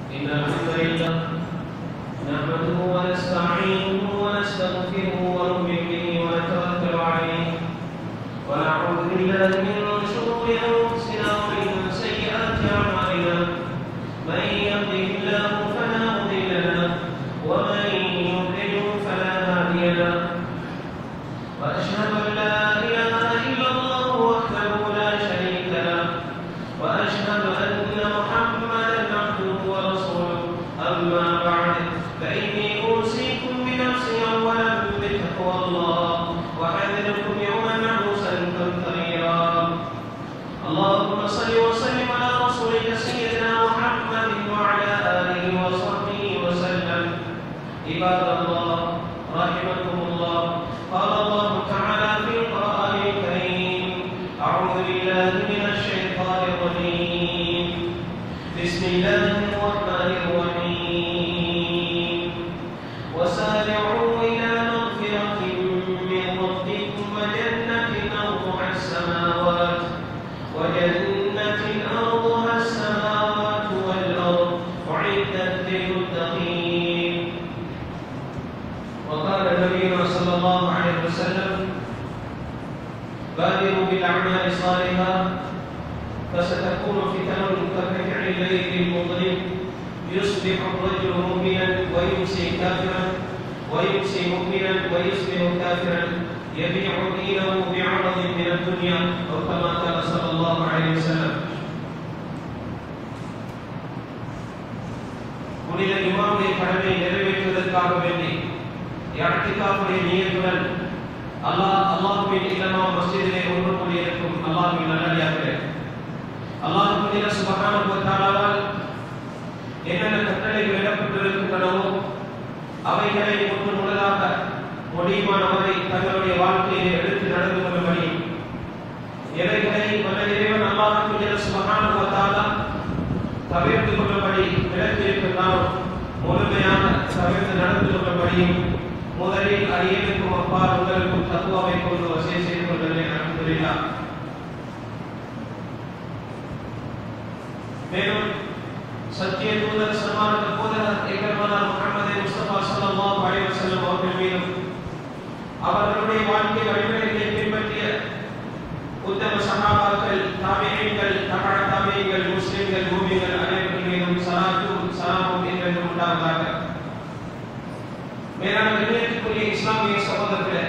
إن الحمد لله نحمده ونستعينه ونستغفره ونؤمن به ونتوكل عليه ونعوذ بالله من شرور أنفسنا ومن سيئات أعمالنا من يهده الله فلا مضل له ومن يضلل فلا هادي له وأشهد أن لا إله إلا الله وحده لا شريك له وأشهد أن محمدا عبده ورسوله أما بعد فإني أوصيكم بنفسي أولا بتقوى الله وأحذركم يوما عبوسا قمطريرا اللهم صل وسلم على رسولك سيدنا محمد وعلى آله وصحبه وسلم عباد الله رحمكم الله قال الله تعالى في القرآن الكريم أعوذ بالله من الشيطان الرجيم بسم الله الرحمن الرحيم وسارعوا إلى مغفرة من ربكم وجنة أرضها السماوات وجنة أرضها السماوات والأرض أعدت للمتقين وقال نبينا صلى الله عليه وسلم بادروا بالأعمال الصالحة فستكون فتن كقطع الليل المظلم يصبح الرجل مؤمنا ويمسي كافرا ويمسي مؤمنا ويصبح كافرا يبيع دينه بعرض من الدنيا او كما قال صلى الله عليه وسلم புனித இமாமுடைய கடமை நிறைவேற்றுவதற்காக வேண்டி யாத்திகாவுடைய நியத்துடன் அல்லாஹ் அல்லாஹ்வின் இல்லமா மஸ்ஜிதிலே ஒன்று கூடியிருக்கும் அல்லாஹ்வின் நல்லடியார்களே அல்லாஹ் புனித சுபஹானஹு வ தஆலாவால் என்னென்ன கட்டளைகள் இடப்பட்டிருக்கின்றனவோ அவைகளை ஒன்று முதலாக முடியுமானவரை தங்களுடைய வாழ்க்கையை எடுத்து நடந்து கொள்ளும்படி எவைகளை வல்ல இறைவன் அல்லாஹ் புனித சுபஹானஹு வ தஆலா தவிர்த்து கொள்ளும்படி விளக்கியிருக்கிறார் முழுமையாக தவிர்த்து நடந்து கொள்ளும்படியும் முதலில் அரியனுக்கும் அப்பால் உங்களுக்கும் தத்துவாவை கொண்டு வசதி செய்து கொள்கிறேன் அல்ஹம்துலில்லாஹ் மேலும் சத்திய தூதர் சமானத போதகர் ஏகர்மனார் முகமது முஸ்தபா ஸல்லல்லாஹு அலைஹி வஸல்லம் அவர்கள் மீதும் அவர்களுடைய வாழ்க்கை வழிமுறைகளை பின்பற்றிய உத்தம சகாபாக்கள் தாபியீன்கள் தபா தாபியீன்கள் முஸ்லிம்கள் மூமின்கள் அனைவர்கள் மீதும் சலாத்தும் சலாமும் என்றென்றும் உண்டாவதாக மேலான கண்ணியத்துக்குரிய இஸ்லாமிய சகோதரர்களே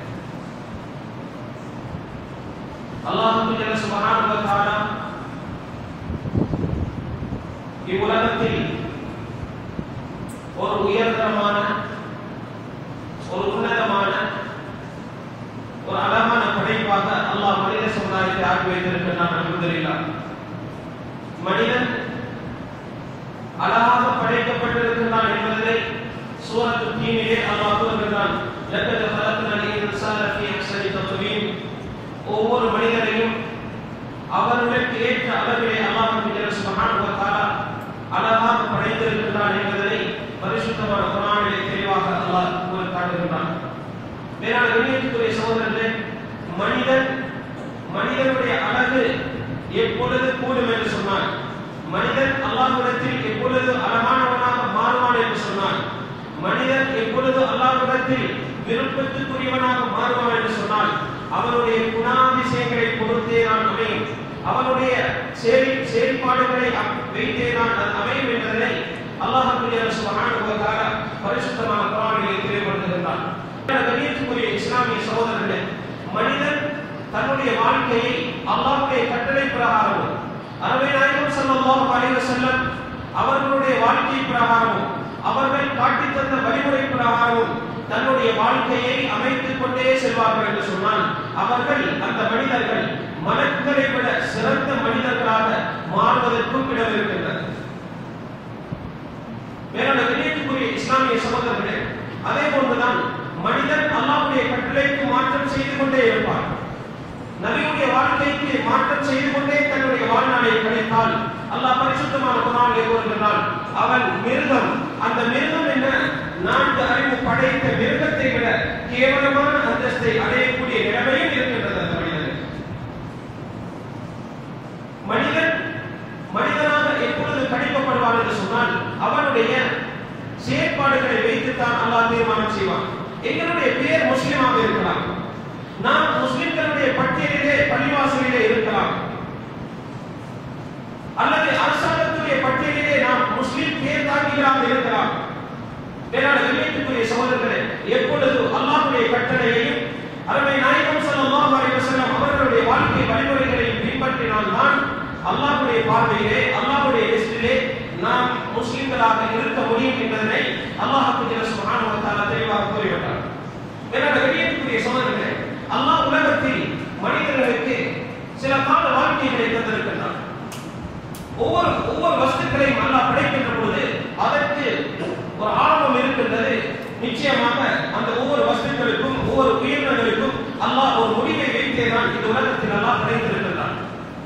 அல்லாஹு ஜல்ல சுப்ஹானஹு வ தஆலா இவ்வுலகத்தில் ஒரு உயர்தரமான ஒரு உன்னதமான ஒரு அழகான படைப்பாக அல்லாஹ் மனித சமுதாயத்தை ஆக்கி வைத்திருக்கிறான் அல்ஹம்துலில்லாஹ் மனிதன் அழகாக படைக்கப்பட்டிருக்கிறான் என்பதை சூரத்து தீனிலே அல்லாஹ் கூறுகிறான் லக்கத் ஹலக்னல் இன்சான ஃபீ அஹ்சனி தக்வீம் ஒவ்வொரு மனிதனையும் அவர்களுக்கு ஏற்ற அளவிலே அல்லாஹ் சுப்ஹானஹு வ தஆலா அழகாக படைத்திருக்கிறான் என்பதை பரிசுத்தமான குரானிலே தெளிவாக அல்லாஹ் கூறி காட்டுகின்றான் மேலான கண்ணியத்துக்குரிய சகோதரர்களே மனிதன் மனிதனுடைய அழகு எப்பொழுது கூடும் என்று சொன்னான் மனிதன் அல்லாஹ்விடத்தில் எப்பொழுது அழகானவனாக மாறுவான் என்று சொன்னான் மனிதன் எப்பொழுது அல்லாஹ்விடத்தில் விருப்பத்துக்குரியவனாக மாறுவான் என்று சொன்னால் அவனுடைய குணாதிசயங்களை பொறுத்தே தான் அமையும் அவனுடைய செயல் செயல்பாடுகளை வைத்தே தான் அது அமையும் என்பதனை அல்லாஹ் சுப்ஹானஹு வ தஆலா பரிசுத்தமான குர்ஆனிலே தெளிவுபடுத்துகின்றான் கண்ணியத்துக்குரிய இஸ்லாமிய சகோதரர்களே மனிதன் தன்னுடைய வாழ்க்கையை அல்லாஹ்வுடைய கட்டளை பிரகாரமும் அருமை நாயகம் ஸல்லல்லாஹு அலைஹி வஸல்லம் அவர்களுடைய வாழ்க்கை பிரகாரமும் அவர்கள் காட்டி தந்த வழிமுறை பிரகாரமும் தன்னுடைய வாழ்க்கையை அமைத்துக் கொண்டே செல்வார்கள் என்று சொன்னால் அவர்கள் அந்த மனிதர்கள் மலக்குகளை விட சிறந்த மனிதர்களாக மாறுவதற்கும் இடம் இருக்கின்றது மேலான கண்ணியத்துக்குரிய இஸ்லாமிய சகோதரர்களே அதே போன்றுதான் மனிதன் அல்லாஹ்வுடைய கட்டளைக்கு மாற்றம் செய்து கொண்டே இருப்பார் நபியுடைய வாழ்க்கைக்கு மாற்றம் செய்து கொண்டே தன்னுடைய வாழ்நாளை கழித்தால் அல்லாஹ் பரிசுத்தமான குரானிலே கூறுகிறான் அவன் மிருகம் அந்த மிருகம் என்ன நான்கு அறிவு படைத்த மிருகத்தை விட கேவலமான அந்தஸ்தை அடையக்கூடிய நிலைமையும் இருக்கின்றது அந்த மனிதனுக்கு மனிதன் மனிதனாக எப்பொழுது கணிக்கப்படுவான் என்று சொன்னால் அவனுடைய செயற்பாடுகளை வைத்துத்தான் அல்லாஹ் தீர்மானம் செய்வான் எங்களுடைய பெயர் முஸ்லிமாக இருக்கலாம் நாம் முஸ்லிம்களுடைய பட்டியலிலே பள்ளிவாசலிலே இருக்கலாம் அல்லது அரசாங்கத்துடைய பட்டியலிலே நாம் முஸ்லிம் பேர் தாங்கிகளாக இருக்கலாம் வேறான வெளியேற்றுக்குரிய சகோதரர்களே எப்பொழுது அல்லாஹ்வுடைய கட்டளையையும் அருமை நாயகம் ஸல்லல்லாஹு அலைஹி வஸல்லம் அவர்களுடைய வாழ்க்கை வழிமுறைகளையும் பின்பற்றினால் தான் அல்லாஹ்வுடைய பார்வையிலே அல்லாஹ்வுடைய லிஸ்டிலே நாம் முஸ்லிம்களாக இருக்க முடியும் என்பதனை அல்லாஹ் சுப்ஹானஹு வ தஆலா தெளிவாக கூறிவிட்டார் வேறான வெளியேற்றுக்குரிய சகோதரர்களே அல்லாஹ் உலகத்தில் மனிதர்களுக்கு சில கால வாழ்க்கைகளை தந்திருக்கின்றார் ஒவ்வொரு ஒவ்வொரு வஸ்துக்களையும் அல்லாஹ் படைக்கின்ற பொழுது அதற்கு ஒரு ஆரம்பம் இருக்கின்றது நிச்சயமாக அந்த ஒவ்வொரு வஸ்துக்களுக்கும் ஒவ்வொரு உயிரினங்களுக்கும் அல்லாஹ் ஒரு முடிவை வைத்தே தான் இந்த உலகத்தில் அல்லாஹ் படைத்திருக்கின்றான்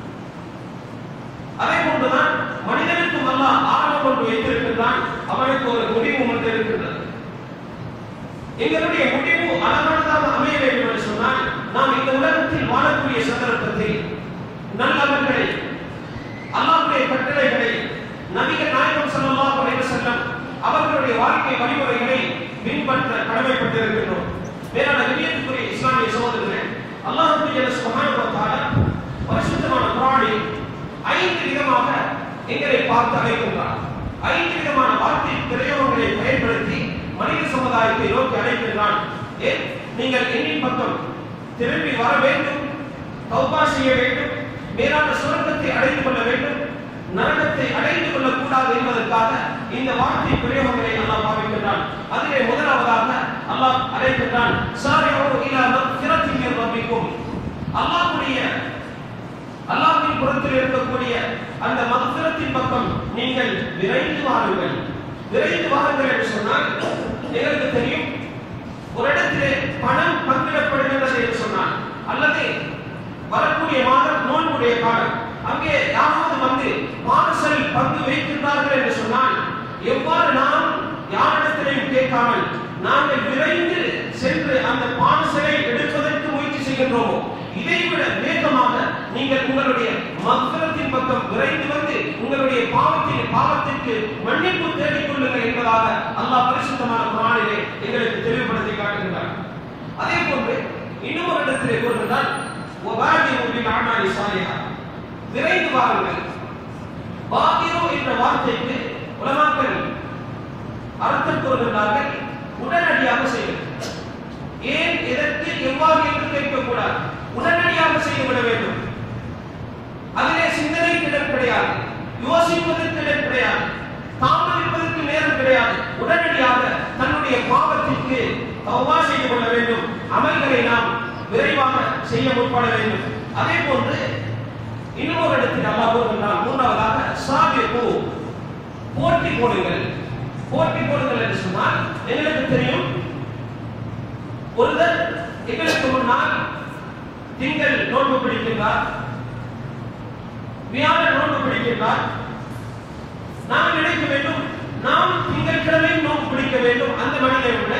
அதே போன்றுதான் மனிதனுக்கும் அல்லாஹ் ஆரம்பம் ஒன்று வைத்திருக்கின்றான் அவனுக்கு ஒரு முடிவு ஒன்று இருக்கின்றது எங்களுடைய முடிவு அழகானதாக அமைய வேண்டும் என்று சொன்னால் நாம் இந்த உலகத்தில் வாழக்கூடிய சந்தர்ப்பத்தில் நல்லவர்களை அல்லாஹ்வுடைய கட்டளைகளை நபிகள் நாயகம் ஸல்லல்லாஹு அலைஹி வஸல்லம் அவர்களுடைய வாழ்க்கை வழிமுறைகளை பின்பற்ற கடமைப்பட்டிருக்கின்றோம் வேறான விஜயத்துக்குரிய இஸ்லாமிய சகோதரர்களே அல்லாஹ் சுப்ஹானஹு வ தஆலா பரிசுத்தமான குர்ஆனில் ஐந்து விதமாக எங்களை பார்த்து அழைக்கின்றார் ஐந்து விதமான வார்த்தை பிரயோகங்களை பயன்படுத்தி மனித சமுதாயத்தை நோக்கி அழைக்கின்றான் ஏன் நீங்கள் என்னின் பக்கம் திரும்பி வர வேண்டும் தௌபா செய்ய வேண்டும் மேலான சுரங்கத்தை அடைந்து கொள்ள வேண்டும் நரகத்தை அடைந்து கொள்ளக் கூடாது என்பதற்காக இந்த வார்த்தை பிரயோகங்களை அல்லாஹ் பாவிக்கின்றான் அதிலே முதலாவதாக அல்லாஹ் அழைக்கின்றான் சாரிஹு இலா மக்ஃபிரத்தின் மின் ரப்பிக்கும் அல்லாஹ்வுடைய அல்லாஹ்வின் புறத்தில் இருக்கக்கூடிய அந்த மக்ஃபிரத்தின் பக்கம் நீங்கள் விரைந்து வாருங்கள் விரைந்து வாருங்கள் என்று சொன்னால் எங்களுக்கு தெரியும் ஒரு இடத்திலே பணம் பங்கிடப்படுகின்றது என்று சொன்னால் அல்லது வரக்கூடிய மாதம் நோன்புடைய காலம் அங்கே யாராவது வந்து பார்சல் பங்கு வைக்கின்றார்கள் என்று சொன்னால் எவ்வாறு நாம் யாரிடத்திலையும் கேட்காமல் நாங்கள் விரைந்து சென்று அந்த பார்சலை எடுப்பதற்கு முயற்சி செய்கின்றோமோ இதைவிட வேகமாக நீங்கள் உங்களுடைய மக்ரத்தின் பக்கம் விரைந்து வந்து உங்களுடைய பாவத்தின் பாவத்திற்கு மன்னிப்பு தேடிக் கொள்ளுங்கள் என்பதாக அல்லாஹ் பரிசுத்தமான குரானிலே எங்களுக்கு தெளிவுபடுத்தி காட்டுகின்றார் அதே போன்று இன்னும் ஒரு இடத்திலே கூறுகின்றார் وَبَادِرُوا بِالْأَعْمَالِ الصَّالِحَةِ விரைந்து வாருங்கள் பாதிரோ என்ற வார்த்தைக்கு உலமாக்கள் அர்த்தம் கூறுகின்றார்கள் உடனடியாக செய்வது ஏன் எதற்கு எவ்வாறு என்று கேட்கக்கூடாது உடனடியாக செய்துவிட வேண்டும் அதிலே சிந்தனைக்கு இடம் கிடையாது யோசிப்பதற்கு இடம் கிடையாது தாமதிப்பதற்கு நேரம் கிடையாது உடனடியாக தன்னுடைய பாவத்திற்கு தௌபா செய்து கொள்ள வேண்டும் அமல்களை நாம் விரைவாக செய்ய முற்பட வேண்டும் அதே போன்று இன்னொரு இடத்தில் அல்லாஹ் கூறுகின்றான் மூன்றாவதாக சாபிகு போட்டி போடுங்கள் போட்டி போடுங்கள் என்று சொன்னால் எங்களுக்கு தெரியும் ஒருவர் எங்களுக்கு முன்னால் திங்கள் நோன்பு பிடிக்கின்றார் வியாழன் நோன்பு பிடிக்கின்றார் நாம் நினைக்க வேண்டும் நாம் திங்கட்கிழமை நோன்பு பிடிக்க வேண்டும் அந்த மனிதனை விட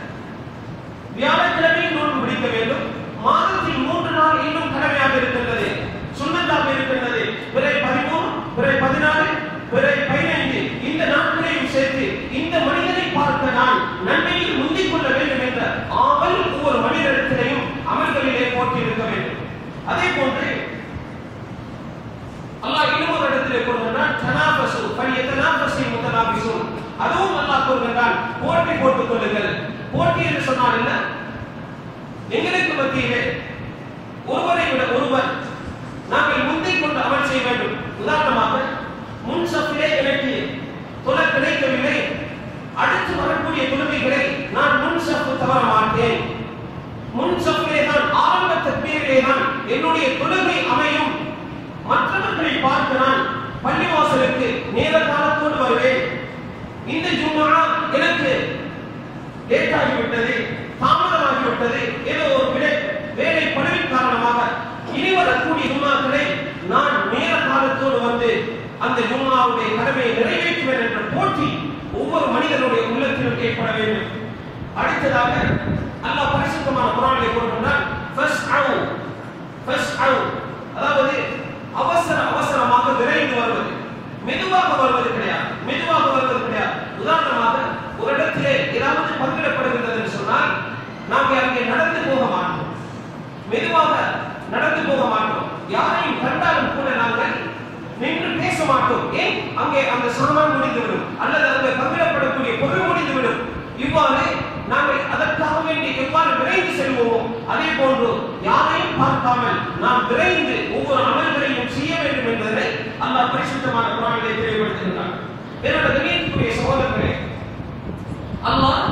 வியாழக்கிழமை நோன்பு பிடிக்க வேண்டும் மாதத்தில் மூன்று நாள் இன்னும் கடமையாக இருக்கின்றது சுண்ணத்தாக இருக்கின்றது பிறை பதிமூணு பிறை பதினாறு பிறை பதினைந்து இந்த நாட்களையும் சேர்த்து இந்த மனிதனை பார்க்க நான் நன்மையில் முந்திக் கொள்ள வேண்டும் என்ற ஆவல் ஒவ்வொரு மனிதனிடத்திலையும் அமல்களிலே போட்டி இருக்க வேண்டும் அதே போன்று அல்லாஹ் இன்னும் ஒரு இடத்திலே கூறுகின்றான் தனாபசு ஃபலியதனாபஸி முத்தனாபிசுன் அதுவும் அல்லாஹ் கூறுகின்றான் போட்டி போட்டுக் கொள்ளுங்கள் போட்டி என்று சொன்னால் என்ன எங்களுக்கு மத்தியிலே ஒருவரை விட ஒருவர் நாங்கள் முந்திக் கொண்டு அமல் செய்ய வேண்டும் உதாரணமாக முன் சப்பிலே எனக்கு தொலை கிடைக்கவில்லை அடுத்து வரக்கூடிய தொழுகைகளை நான் முன் சப்பு தவற மாட்டேன் முன் சப்பிலே தான் ஆரம்ப தக்பீரிலே தான் என்னுடைய தொழுகை அமையும் மற்றவர்களை பார்த்து நான் பள்ளிவாசலுக்கு நேர காலத்தோடு வருவேன் இந்த ஜும்மா எனக்கு லேட் ஆகிவிட்டது தாமதமாகிவிட்டது ஏதோ ஒரு விலை வேலை பழுவின் காரணமாக இனி வரக்கூடிய ஜும்மாக்களை நான் நேர காலத்தோடு வந்து அந்த ஜும்மாவுடைய கடமையை நிறைவேற்றுவேன் என்ற போட்டி ஒவ்வொரு மனிதனுடைய உள்ளத்திலும் ஏற்பட வேண்டும் அடுத்ததாக அல்லாஹ் பரிசுத்தமான குரானை கூறுகின்றான் ஃபஸ்அவு ஃபஸ்அவு அதாவது அவசர அவசரமாக விரைந்து வருவது மெதுவாக வருவது கிடையாது மெதுவாக வருவது கிடையாது உதாரணமாக ஒரு இடத்திலே ஏதாவது பங்கிடப்படுகிறது என்று சொன்னால் நாம் அங்கே நடந்து போக மாட்டோம் மெதுவாக நடந்து போக மாட்டோம் யாரையும் கண்டாலும் கூட நாங்கள் நின்று பேச மாட்டோம் ஏன் அங்கே அந்த சாமான் முடிந்துவிடும் அல்லது அங்கே பங்கிடப்படக்கூடிய பொருள் முடிந்துவிடும் இவ்வாறு நாங்கள் அதற்காக வேண்டி எவ்வாறு விரைந்து செல்வோமோ அதே போன்று யாரையும் பார்க்காமல் நாம் விரைந்து ஒவ்வொரு அமல்களையும் செய்ய வேண்டும் என்பதை அல்லாஹ் பரிசுத்தமான குரானிலே தெளிவுபடுத்துகிறார் என்னோட கணியத்துக்குரிய சகோதரர்களே அல்லாஹ்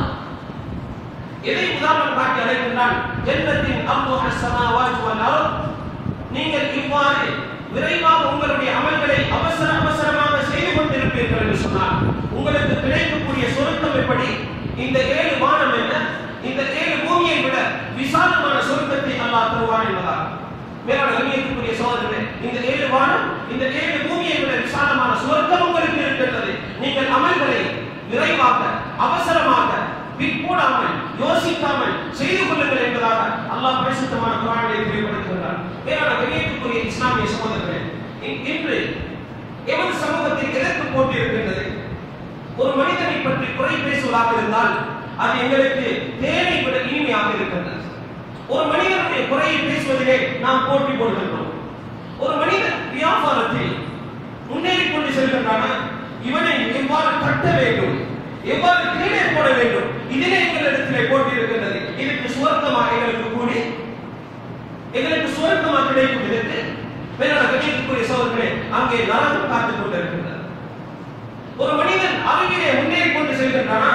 எதை உதாரணம் காட்டி அழைக்கின்றான் ஜன்னத்தின் அப்பு அஸ்ஸமாவாத் வல் அர்த் நீங்கள் இவ்வாறு விரைவாக உங்களுடைய அமல்களை அவசர அவசரமாக செய்து கொண்டிருப்பீர்கள் என்று சொன்னார் உங்களுக்கு கிடைக்கக்கூடிய சொருக்கம் எப்படி இந்த ஏழு வானம் என்ன இந்த ஏழு பூமியை விட விசாலமான சொருக்கத்தை அல்லாஹ் தருவான் என்பதால் மேலான கண்ணியத்துக்குரிய சோதரர்களே இந்த ஏழு வானம் இந்த ஏழு பூமியை விட விசாலமான சொர்க்கம் உங்களுக்கு இருக்கின்றது நீங்கள் அமல்களை விரைவாக அவசரமாக பிற்போடாமல் யோசிக்காமல் செய்து கொள்ளுங்கள் என்பதாக அல்லாஹ் பரிசுத்தமான குரானிலே தெளிவுபடுத்துகிறார் மேலான கண்ணியத்துக்குரிய இஸ்லாமிய சகோதரர்களே இன்- இன்று எமது சமூகத்தில் எதற்கு போட்டி இருக்கின்றது ஒரு மனிதனை பற்றி குறை பேசுவதாக இருந்தால் அது எங்களுக்கு தேனை விட இனிமையாக இருக்கின்றது ஒரு மனிதனுடைய குறையை பேசுவதிலே நாம் போட்டி போடுகின்றோம் ஒரு மனிதன் வியாபாரத்தில் முன்னேறி கொண்டு செல்கின்றானா இவனை எவ்வாறு கட்ட வேண்டும் எவ்வாறு கீழே போட வேண்டும் இதிலே எங்களிடத்திலே போட்டி இருக்கின்றது இதுக்கு சுவர்க்கமா எங்களுக்கு கூடி எங்களுக்கு சுவர்க்கமா கிடைக்கும் இதற்கு மேலான கணியத்துக்குரிய சோதர்களே அங்கே நரகம் காத்துக் கொண்டிருக்கின்றது ஒரு மனிதன் அறிவிலே முன்னேறி கொண்டு செல்கின்றானா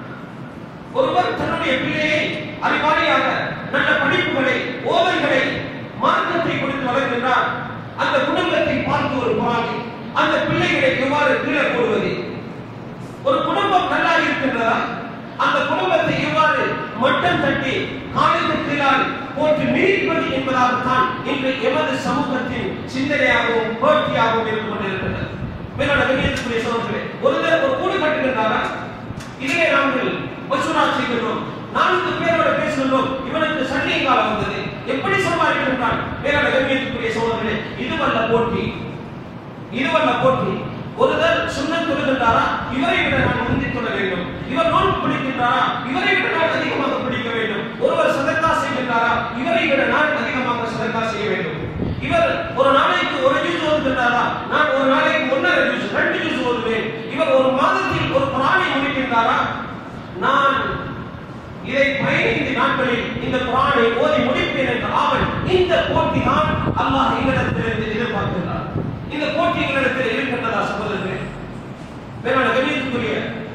ஒருவர் தன்னுடைய பிள்ளையை அறிவாளியாக நல்ல படிப்புகளை ஓதல்களை மார்க்கத்தை கொடுத்து வளர்க்கின்றார் அந்த குடும்பத்தை பார்த்து ஒரு பொறாமை அந்த பிள்ளைகளை எவ்வாறு கீழே போடுவது ஒரு குடும்பம் நல்லா இருக்கின்றதா அந்த குடும்பத்தை எவ்வாறு மட்டம் தட்டி காலுக்கு கீழால் போட்டு மீட்பது என்பதாகத்தான் இன்று எமது சமூகத்தின் சிந்தனையாகவும் போட்டியாகவும் இருந்து கொண்டிருக்கின்றது மேலான கண்ணியத்துக்குரிய சோழர்களே ஒருவர் ஒரு கூடு கட்டுகின்றாரா இதிலே நாங்கள் மசூரா செய்கின்றோம் நான்கு பேரோட பேசுகின்றோம் இவனுக்கு சண்டை காலம் வந்தது எப்படி சம்பாதிக்கின்றான் மேலான கண்ணியத்துக்குரிய சோழர்களே இதுவல்ல போட்டி இதுவல்ல போட்டி ஒருவர் சுண்ணத் தொழுகின்றாரா இவரை விட நான் முந்தி தொழ வேண்டும் இவர் நோன்பு பிடிக்கின்றாரா இவரை விட நான் அதிகமாக பிடிக்க வேண்டும் ஒருவர் சதக்கா செய்கின்றாரா இவரை விட நான் அதிகமாக சதக்கா செய்ய வேண்டும் இவர் ஒரு நாளைக்கு ஒரு ஜூஸ் ஓதுகின்றாரா நான் ஒரு நாளைக்கு ஒன்றரை ஜூஸ் ரெண்டு ஜூஸ் ஓதுவேன் இவர் ஒரு மாதத்தில் ஒரு குரானை முடிக்கின்றாரா நான் இதை பதினைந்து நாட்களில் இந்த குரானை ஓதி முடிப்பேன் என்ற ஆவல் இந்த போட்டி தான் அல்லாஹ் எங்களிடத்திலிருந்து எதிர்பார்க்கிறார் இந்த போட்டி எங்களிடத்தில் இருக்கின்றதா சகோதரர்களே மேலான கண்ணியத்துக்குரிய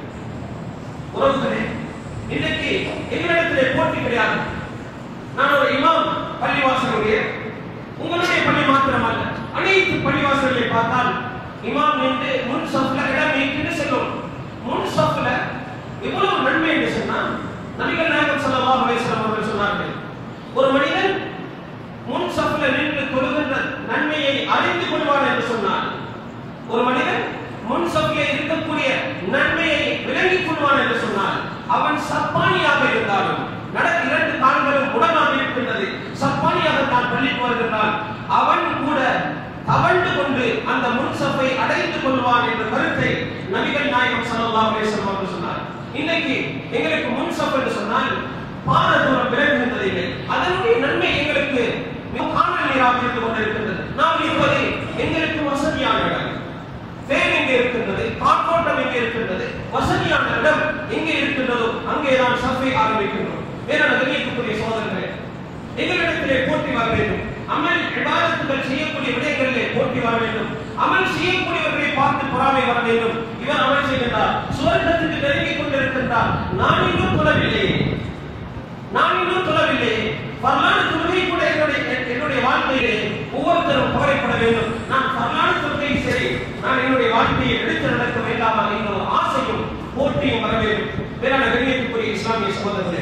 உறவுகளே இன்றைக்கு எங்களிடத்திலே போட்டி கிடையாது நான் ஒரு இமாம் பள்ளிவாசலுடைய உங்களுடைய பள்ளி மாத்திரமல்ல அனைத்து பள்ளிவாசல்களை பார்த்தால் இமாம் நின்று முன் சஃப்ல இடம் நீக்கிட்டு செல்லும் முன் சஃப்ல எவ்வளவு நன்மை என்று சொன்னா நபிகள் நாயகம் ஸல்லல்லாஹு அலைஹி வஸல்லம் அவர்கள் சொன்னார்கள் ஒரு மனிதன் முன் சஃப்ல நின்று தொழுகின்ற நன்மையை அறிந்து கொள்வான் என்று சொன்னார் ஒரு மனிதன் முன் சஃப்ல இருக்கக்கூடிய நன்மையை விளங்கிக் கொள்வான் என்று சொன்னார் அவன் சப்பானியாக இருந்தாலும் நட இரண்டு கால்களும் உடனாக இருக்கின்றது சப்பானியாக தான் பள்ளிக்கு வருகின்றான் அவன் கூட தவழ்ந்து கொண்டு அந்த முன் சஃபை அடைந்து கொள்வான் என்ற கருத்தை நபிகள் நாயகம் ஸல்லல்லாஹு அலைஹி வஸல்லம் அவர்கள் சொன்னார் இன்னைக்கு எங்களுக்கு முன் சஃப் என்று சொன்னால் பாத தூரம் விலகுகின்றது இல்லை அதனுடைய நன்மை எங்களுக்கு மிக காணல் நீராக இருந்து கொண்டிருக்கின்றது நாம் இருப்பது எங்களுக்கு வசதியான இடம் ஃபேன் எங்கே இருக்கின்றது காற்றோட்டம் எங்கே இருக்கின்றது வசதியான இடம் எங்கே இருக்கின்றதோ அங்கே நாம் சஃபை ஆரம்பிக்கின்றோம் வேறான கண்ணியத்துக்குரிய சோதனைகளே எங்களிடத்திலே போட்டி வர வேண்டும் அமல் இபாதத்துகள் செய்யக்கூடிய விடயங்களிலே போட்டி வர வேண்டும் அமல் செய்யக்கூடியவர்களை பார்த்து பொறாமை வர வேண்டும் இவர் அமல் செய்கின்றார் சுவர்க்கத்துக்கு நெருங்கிக் கொண்டிருக்கின்றார் நான் இன்னும் தொழவில்லையே நான் இன்னும் தொழவில்லையே பரலான தொழுகை கூட என்னுடைய என்னுடைய வாழ்க்கையிலே ஒவ்வொருத்தரும் கவலைப்பட வேண்டும் நான் பரலான தொழுகை சரி நான் என்னுடைய வாழ்க்கையை எடுத்து நடக்க வேண்டாமா என்ற ஒரு ஆசையும் போட்டியும் வர வேண்டும் வேறான கண்ணியத்துக்குரிய இஸ்லாமிய சகோதரர்களே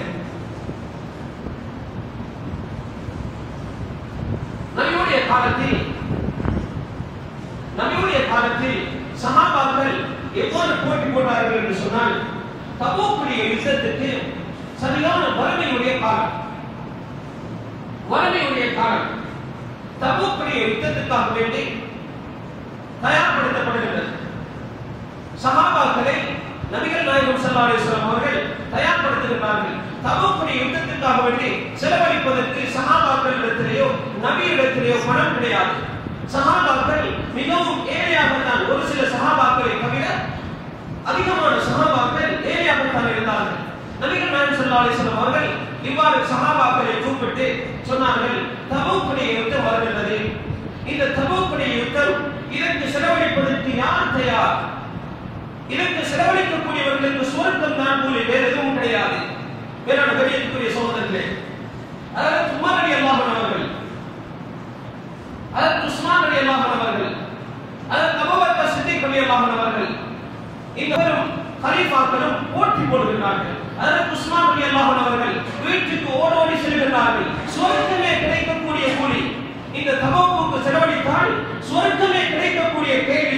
நபியுடைய காலத்தில் நபியுடைய காலத்தில் சஹாபாக்கள் எவ்வாறு போட்டி போட்டார்கள் என்று சொன்னால் தபூக்குடைய யுத்தத்துக்கு சரியான வறுமையுடைய காலம் வறுமையுடைய காலம் தபூக்குடைய யுத்தத்துக்காக வேண்டி தயார்படுத்தப்படுகின்றது சஹாபாக்களை நபிகள் நாயகம் ஸல்லல்லாஹு அலைஹி வஸல்லம் அவர்கள் தயார்படுத்துகிறார்கள் தபூக்குடைய யுத்தத்துக்காக வேண்டி செலவழிப்பதற்கு சஹாபாக்களிடத்திலேயோ நபியிடத்திலேயோ பணம் கிடையாது சஹாபாக்கள் மிகவும் ஏழையாகத்தான் ஒரு சில சஹாபாக்களை தவிர அதிகமான சஹாபாக்கள் ஏழையாகத்தான் இருந்தார்கள் நபிகள் நாயகம் ஸல்லல்லாஹு அலைஹி வஸல்லம் அவர்கள் இவ்வாறு சஹாபாக்களை கூப்பிட்டு சொன்னார்கள் தபூக்குடைய யுத்தம் வருகிறது இந்த தபூக்குடைய யுத்தம் இதற்கு செலவழிப்பதற்கு யார் தயார் இதற்கு செலவழிக்கக்கூடியவர்களுக்கு சுவர்க்கம் தான் கூலி வேறு எதுவும் கிடையாது வேறான கரியத்துக்குரிய சோதனர்களே அதாவது உமர் அலி அல்லாஹன் அவர்கள் அதற்கு உஸ்மான் அலி அல்லாஹன் அவர்கள் அதற்கு அபூபக்கர் சித்திக் அலி அல்லாஹன் அவர்கள் இந்த பெரும் கலீஃபாக்களும் போட்டி போடுகிறார்கள் அதற்கு உஸ்மான் அலி அல்லாஹன் அவர்கள் வீட்டுக்கு ஓடோடி செல்கிறார்கள் சுவர்க்கமே கிடைக்கக்கூடிய கூலி இந்த தபோப்புக்கு செலவழித்தால் சுவர்க்கமே கிடைக்கக்கூடிய கேள்வி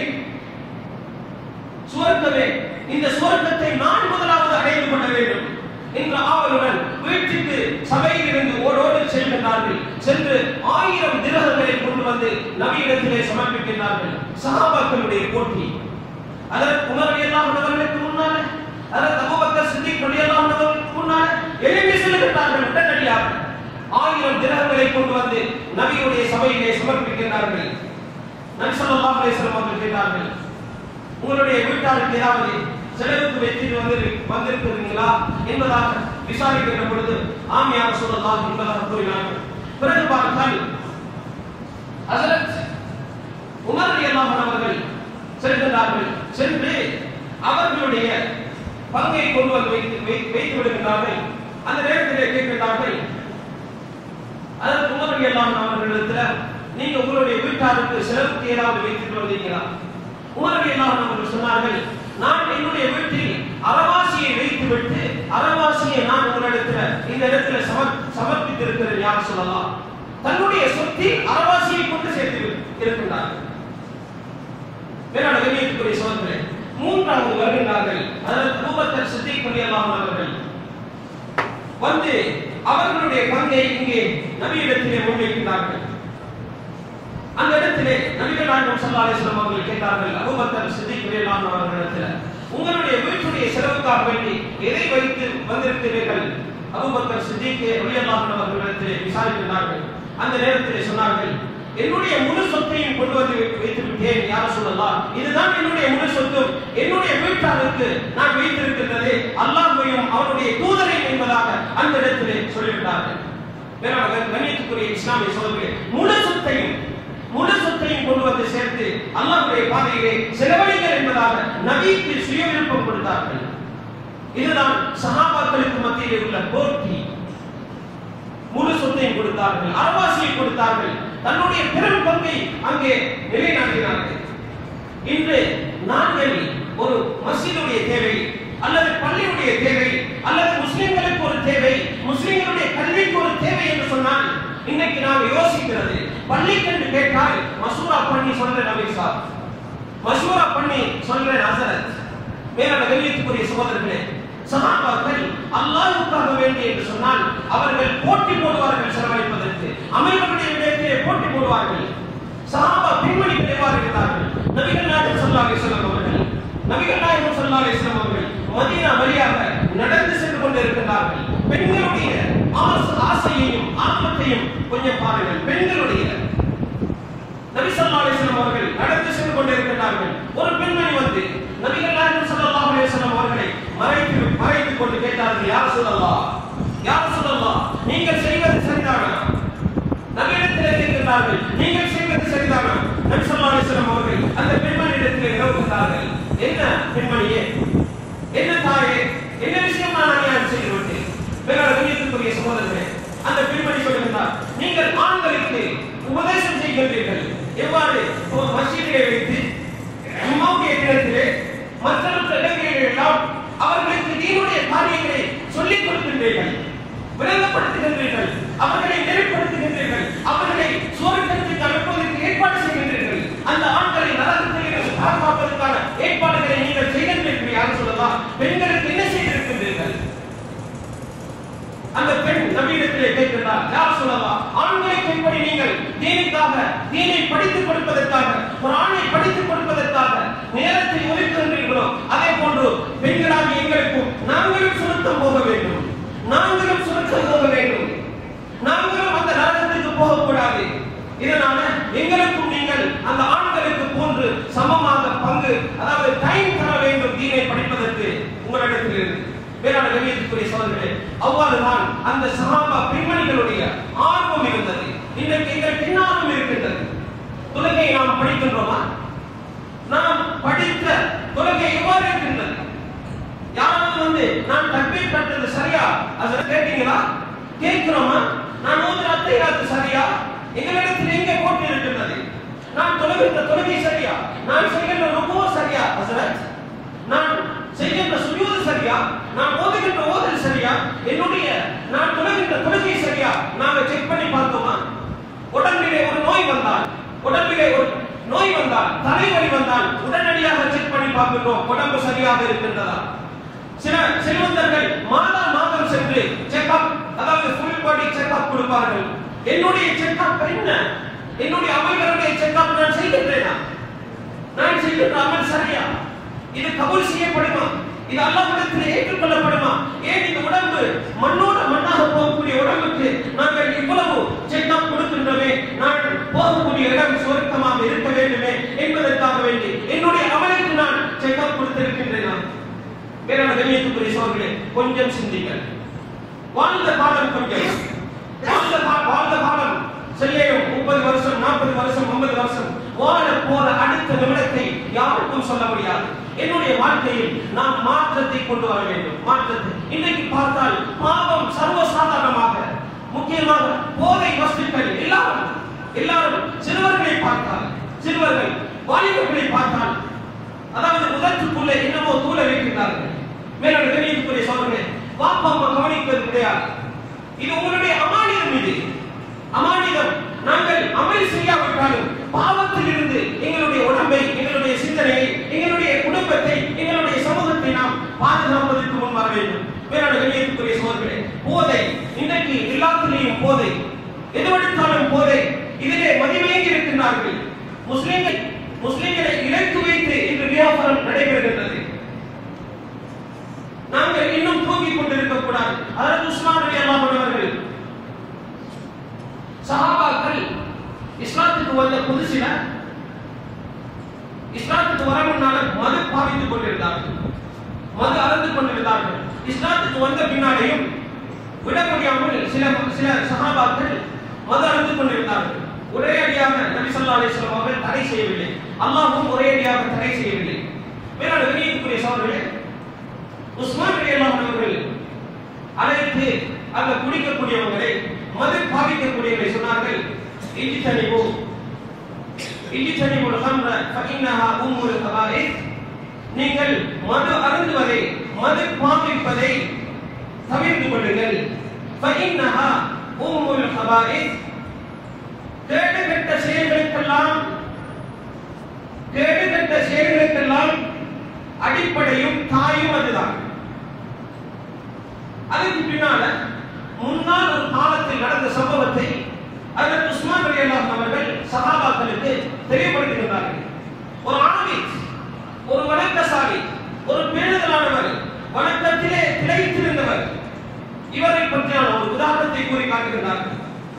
சுவர்க்கமே இந்த சுவர்க்கத்தை நான் முதலாவது அடைந்து கொள்ள வேண்டும் என்ற ஆவலுடன் வீட்டுக்கு சபையில் இருந்து ஓடோடு செல்கின்றார்கள் சென்று ஆயிரம் திரகங்களை கொண்டு வந்து நபியிடத்திலே சமர்ப்பிக்கின்றார்கள் சஹாபாக்களுடைய போட்டி அதற்கு உமர் ரலியல்லாஹு அன்ஹு அவர்களுக்கு முன்னால அதற்கு அபூபக்கர் சித்திக் ரலியல்லாஹு அன்ஹு அவர்களுக்கு முன்னால எழும்பி செல்கின்றார்கள் உடனடியாக ஆயிரம் திரகங்களை கொண்டு வந்து நபியுடைய சபையிலே சமர்ப்பிக்கின்றார்கள் நபி ஸல்லல்லாஹு அலைஹி வஸல்லம் அவர்கள் கேட்டார்கள் உங்களுடைய வீட்டாருக்கு ஏதாவது செலவுக்கு வைத்துட்டு வந்து வந்திருக்கிறீங்களா என்பதாக விசாரிக்கின்ற பொழுது ஆம் யார் சொல்லலாம் என்பதாக கூறினார்கள் பிறகு பார்த்தால் ஹஸரத் உமர் ரலியல்லாஹு அன்ஹு அவர்கள் செல்கிறார்கள் சென்று அவர்களுடைய பங்கை கொண்டு வந்து வைத்து வை- வைத்து விடுகின்றார்கள் அந்த நேரத்திலே கேட்கின்றார்கள் அதற்கு உமர் ரலியல்லாஹு அன்ஹு அவர்களிடத்துல நீங்க உங்களுடைய வீட்டாருக்கு செலவுக்கு ஏதாவது வைத்துட்டு வந்தீங்களா உமர் ரலியல்லாஹு அன்ஹு அவர்கள் சொன்னார்கள் நான் என்னுடைய வீட்டில் அரவாசியை வைத்துவிட்டு அரவாசியை நான் உங்களிடத்துல இந்த இடத்துல சமர் சமர்ப்பித்திருக்கிறேன் யார் சொல்லலாம் தன்னுடைய சொத்தில் அரவாசியை கொண்டு சேர்த்து இருக்கின்றார்கள் வேறான கண்ணியத்துக்குரிய சோதனை மூன்றாவது வருகின்றார்கள் அதற்கு பூபத்தர் சித்திக் ரலியல்லாஹு அன்ஹு அவர்கள் வந்து அவர்களுடைய பங்கை இங்கே நபியிடத்திலே முன்வைக்கின்றார்கள் அந்த இடத்திலே நபிகள் நாயகம் ஸல்லல்லாஹு அலைஹி வஸல்லம் அவர்கள் கேட்டார்கள் அபூபக்கர் சித்திக் ரலியல்லாஹு அன்ஹு அவர்களிடத்தில் உங்களுடைய வீட்டுடைய செலவுக்காக வேண்டி எதை வைத்து வந்திருக்கிறீர்கள் அபூபக்கர் சித்திக் ரலியல்லாஹு அன்ஹு அவர்களிடத்திலே விசாரிக்கின்றார்கள் அந்த நேரத்திலே சொன்னார்கள் என்னுடைய முழு சொத்தையும் கொண்டு வந்து வைத்து- வைத்து விட்டேன் யார் சொல்லலாம் இதுதான் என்னுடைய முழு சொத்தும் என்னுடைய வீட்டாருக்கு நான் வைத்திருக்கின்றது அல்லாஹ்வையும் அவருடைய தூதரையும் என்பதாக அந்த இடத்திலே சொல்லிவிட்டார்கள் வேறாக கண்ணியத்துக்குரிய இஸ்லாமிய சோதர்களே முழு சொத்தையும் முழு சொத்தையும் கொண்டு வந்து சேர்த்து அல்லாஹ்வுடைய பாதையிலே செலவழிங்கள் என்பதாக நபிக்கு சுய விருப்பம் கொடுத்தார்கள் இதுதான் சஹாபாக்களுக்கு மத்தியிலே உள்ள போட்டி முழு சொத்தையும் கொடுத்தார்கள் அரவாசியை கொடுத்தார்கள் தன்னுடைய பெரும் பங்கை அங்கே நிலைநாட்டினார்கள் இன்று நாங்கள் ஒரு மஸ்ஜிதுடைய தேவை அல்லது பள்ளியுடைய தேவை அல்லது முஸ்லிம்களுக்கு ஒரு தேவை முஸ்லிம்களுடைய கல்விக்கு ஒரு தேவை என்று சொன்னால் இன்னைக்கு நாம் யோசிக்கிறது பள்ளிக்கென்று கேட்டால் மசூரா பண்ணி சொல்ற நபி சாப் மசூரா பண்ணி சொல்ற ஹசரத் மேலான கண்ணியத்துக்குரிய சகோதரர்களே சஹாபாக்கள் அல்லாஹ்வுக்காக வேண்டி என்று சொன்னால் அவர்கள் போட்டி போடுவார்கள் செலவழிப்பதற்கு அமைவர்களுடைய விடயத்திலே போட்டி போடுவார்கள் சஹாபா பெண்மணிகள் எவ்வாறு இருந்தார்கள் நபிகள் நாயகம் ஸல்லல்லாஹு அலைஹி வஸல்லம் அவர்கள் நபிகள் நாயகம் ஸல்லல்லாஹு அலைஹி வஸல்லம் அவர்கள் மதீனா வழியாக நடந்து சென்று கொண்டிருக்கிறார்கள் பெண்களுடைய ஆசை- ஆசையையும் ஆர்வத்தையும் கொஞ்சம் பாருங்கள் பெண்களுடைய நபி ஸல்லல்லாஹு அலைஹி வஸல்லம் அவர்கள் நடந்து சென்று கொண்டிருக்கிறார்கள் ஒரு பெண்மணி வந்து நபிகள் நாயகம் ஸல்லல்லாஹு அலைஹி வஸல்லம் அவர்களை மறைத்து மறைத்துக் கொண்டு கேட்டார்கள் யார் சொல்லலாம் யார் சொல்லலாம் நீங்கள் செய்வது சரிதானா நபியிடத்திலே கேட்கிறார்கள் நீங்கள் செய்வது சரிதானா நபி ஸல்லல்லாஹு அலைஹி வஸல்லம் அவர்கள் அந்த பெண்மணியிடத்திலே வினவுகிறார்கள் என்ன பெண்மணியே என்ன தாயே என்ன விஷயம் நான் அநியாயம் செய்து விட்டேன் வேற கண்ணியத்துக்குரிய சகோதரர்களே அந்த பெண்மணி சொல்லுகிறார் நீங்கள் ஆண்களுக்கு உபதேசம் செய்கின்றீர்கள் எவ்வாறு ஒரு மசீதிலே வைத்து ஜும்மாவுடைய தினத்திலே மற்ற மற்ற இடங்களில் எல்லாம் அவர்களுக்கு தீனுடைய காரியங்களை சொல்லிக் கொடுக்கின்றீர்கள் விளங்கப்படுத்துகின்றீர்கள் அவர்களை நெறிப்படுத்துகின்றீர்கள் அவர்களை சுவர்க்கத்துக்கு அனுப்புவதற்கு ஏற்பாடு செய்கின்றீர்கள் அந்த ஆண்களை நரகத்திலிருந்து பாதுகாப்பதற்கான ஏற்பாடுகளை நீங்கள் செய்கின்றீர்கள் யார் சொல்லலாம் பெண்களுக்கு என்ன செய்திருக்கின்றீர்கள் அந்த பெண் நபியிடத்திலே கேட்கிறார் யார் சொல்லலாம் ஆண்களுக்கு எப்படி நீங்கள் தீனுக்காக தீனை படித்துக் கொடுப்பதற்காக ஒரு ஆணை படித்துக் கொடுப்பதற்காக நேரத்தை ஒதுக்குகின்றீர்களோ அவரிடத்தில் இருந்து வேளாண் கண்ணியத்துக்குரிய சோதர்களே அவ்வாறுதான் அந்த சஹாபா பெண்மணிகளுடைய ஆர்வம் இருந்தது இன்றைக்கு எங்களுக்கு என்ன ஆர்வம் இருக்கின்றது தொழுகை நாம் படிக்கின்றோமா நாம் படித்த தொழுகை எவ்வாறு இருக்கின்றது யாராவது வந்து நான் தக்பீர் கட்டுறது சரியா அதை கேட்டீங்களா கேட்கிறோமா நான் ஓதுற அத்தையாத்து சரியா எங்களிடத்தில் எங்கே போட்டு இருக்கின்றது நான் தொழுகின்ற தொழுகை சரியா நான் செய்கின்ற ருக்குவ சரியா ஹசரத் நான் செய்கின்ற சுயூது சரியா நான் ஓதுகின்ற ஓதல் சரியா என்னுடைய நான் தொழுகின்ற தொழுகை சரியா நாங்க செக் பண்ணி பார்த்தோமா உடம்பிலே ஒரு நோய் வந்தால் உடம்பிலே ஒரு நோய் வந்தால் தலைவலி வந்தால் உடனடியாக செக் பண்ணி பார்க்கின்றோம் உடம்பு சரியாக இருக்கின்றதா சில செல்வந்தர்கள் மாதா மாதம் சென்று செக்அப் அதாவது ஃபுல் பாடி செக்அப் கொடுப்பார்கள் என்னுடைய செக்அப் என்ன என்னுடைய அமல்களுடைய செக்அப் நான் செய்கின்றேனா நான் செய்கின்ற அமல் சரியா இது கபூல் செய்யப்படுமா இது அல்லாஹ்விடத்தில் ஏற்றுக்கொள்ளப்படுமா ஏன் இந்த உடம்பு மண்ணோட மண்ணாக போகக்கூடிய உடம்புக்கு நாங்கள் இவ்வளவு செக்அப் கொடுக்கின்றோமே நான் போகக்கூடிய இடம் சுருக்கமாக இருக்க வேண்டுமே என்பதற்காக வேண்டி என்னுடைய அமலுக்கு நான் செக்அப் கொடுத்திருக்கின்றேனா வேறான கண்ணியத்துக்குரிய சோழர்களே கொஞ்சம் சிந்திங்கள் வாழ்ந்த காலம் கொஞ்சம் வாழ்ந்த கா- வாழ்ந்த காலம் செல்லேயும் முப்பது வருஷம் நாற்பது வருஷம் ஐம்பது வருஷம் வாழ போற அடுத்த நிமிடத்தை யாருக்கும் சொல்ல முடியாது என்னுடைய வாழ்க்கையில் நாம் மாற்றத்தை கொண்டு வர வேண்டும் மாற்றத்தை இன்னைக்கு பார்த்தால் பாவம் சர்வசாதாரணமாக முக்கியமாக போதை வஸ்துக்கள் எல்லாரும் எல்லாரும் சிறுவர்களை பார்த்தால் சிறுவர்கள் வாலிபர்களை பார்த்தால் அதாவது உதற்றுக்குள்ளே என்னமோ தூள வைக்கின்றார்கள் மேலான கண்ணியத்துக்குரிய சோழர்களே வாப்பா அம்மா கவனிப்பது கிடையாது இது உங்களுடைய அமானிதம் இது அமானிதம் நாங்கள் அமல் செய்யாவிட்டாலும் பாவத்தில் இருந்து எங்களுடைய உடம்பை எங்களுடைய சிந்தனையை எங்களுடைய குடும்பத்தை எங்களுடைய சமூகத்தை நாம் பாதுகாப்பதற்கு முன் வர வேண்டும் மேலான கண்ணியத்துக்குரிய சோழர்களே போதை இன்றைக்கு எல்லாத்திலேயும் போதை எதுவெடுத்தாலும் போதை இதிலே மதிமயங்கி இருக்கின்றார்கள் முஸ்லிம்கள் முஸ்லிம்களை இலக்கு வைத்து இன்று வியாபாரம் நடைபெறுகின்றது நாங்கள் இன்னும் தூங்கிக் கொண்டிருக்க கூடாது அதற்கு உஸ்மான் அலி அல்லாஹ் அவர்கள் சஹாபாக்கள் இஸ்லாத்துக்கு வந்த புதுசில இஸ்லாத்துக்கு வர முன்னால மது பாவித்துக் கொண்டிருந்தார்கள் மது அறந்து கொண்டிருந்தார்கள் இஸ்லாத்துக்கு வந்த பின்னாலேயும் விட முடியாமல் சில சில சஹாபாக்கள் மது அறந்து கொண்டிருந்தார்கள் ஒரே அடியாக நபி ஸல்லல்லாஹு அலைஹி வஸல்லம் அவர்கள் தடை செய்யவில்லை அல்லாஹ்வும் ஒரே அடியாக தடை செய்யவில்லை மேலான வெளியேற்றக்கூடிய சோழர்களே உஸ்மான் ரலியல்லாஹு அவர்கள் அழைத்து அந்த குடிக்கக்கூடியவங்களை மது பாவிக்கக்கூடியவர்களை சொன்னார்கள் இஞ்சி தனிபோ இஞ்சி தனிபோல் ஹம்ர ஃபஇன்னஹா உம்முல் கபாயிஸ் நீங்கள் மது அருந்துவதை மது பாவிப்பதை தவிர்த்து கொள்ளுங்கள் ஃபஇன்னஹா உம்முல் கபாயிஸ் கேடுகெட்ட செயல்களுக்கெல்லாம் கேடுகெட்ட செயல்களுக்கெல்லாம் அடிப்படையும் தாயும் அதுதான் அதுக்கு பின்னால முன்னால் ஒரு காலத்தில் நடந்த சம்பவத்தை அதற்கு உஸ்மான் அலி அல்லாஹ் அவர்கள் சஹாபாக்களுக்கு தெளிவுபடுத்துகின்றார்கள் ஒரு ஆணவி ஒரு வணக்கசாலி ஒரு பேணுதலானவர் வணக்கத்திலே திளைத்திருந்தவர் இவரை பற்றியான ஒரு உதாரணத்தை கூறி காட்டுகின்றார்கள்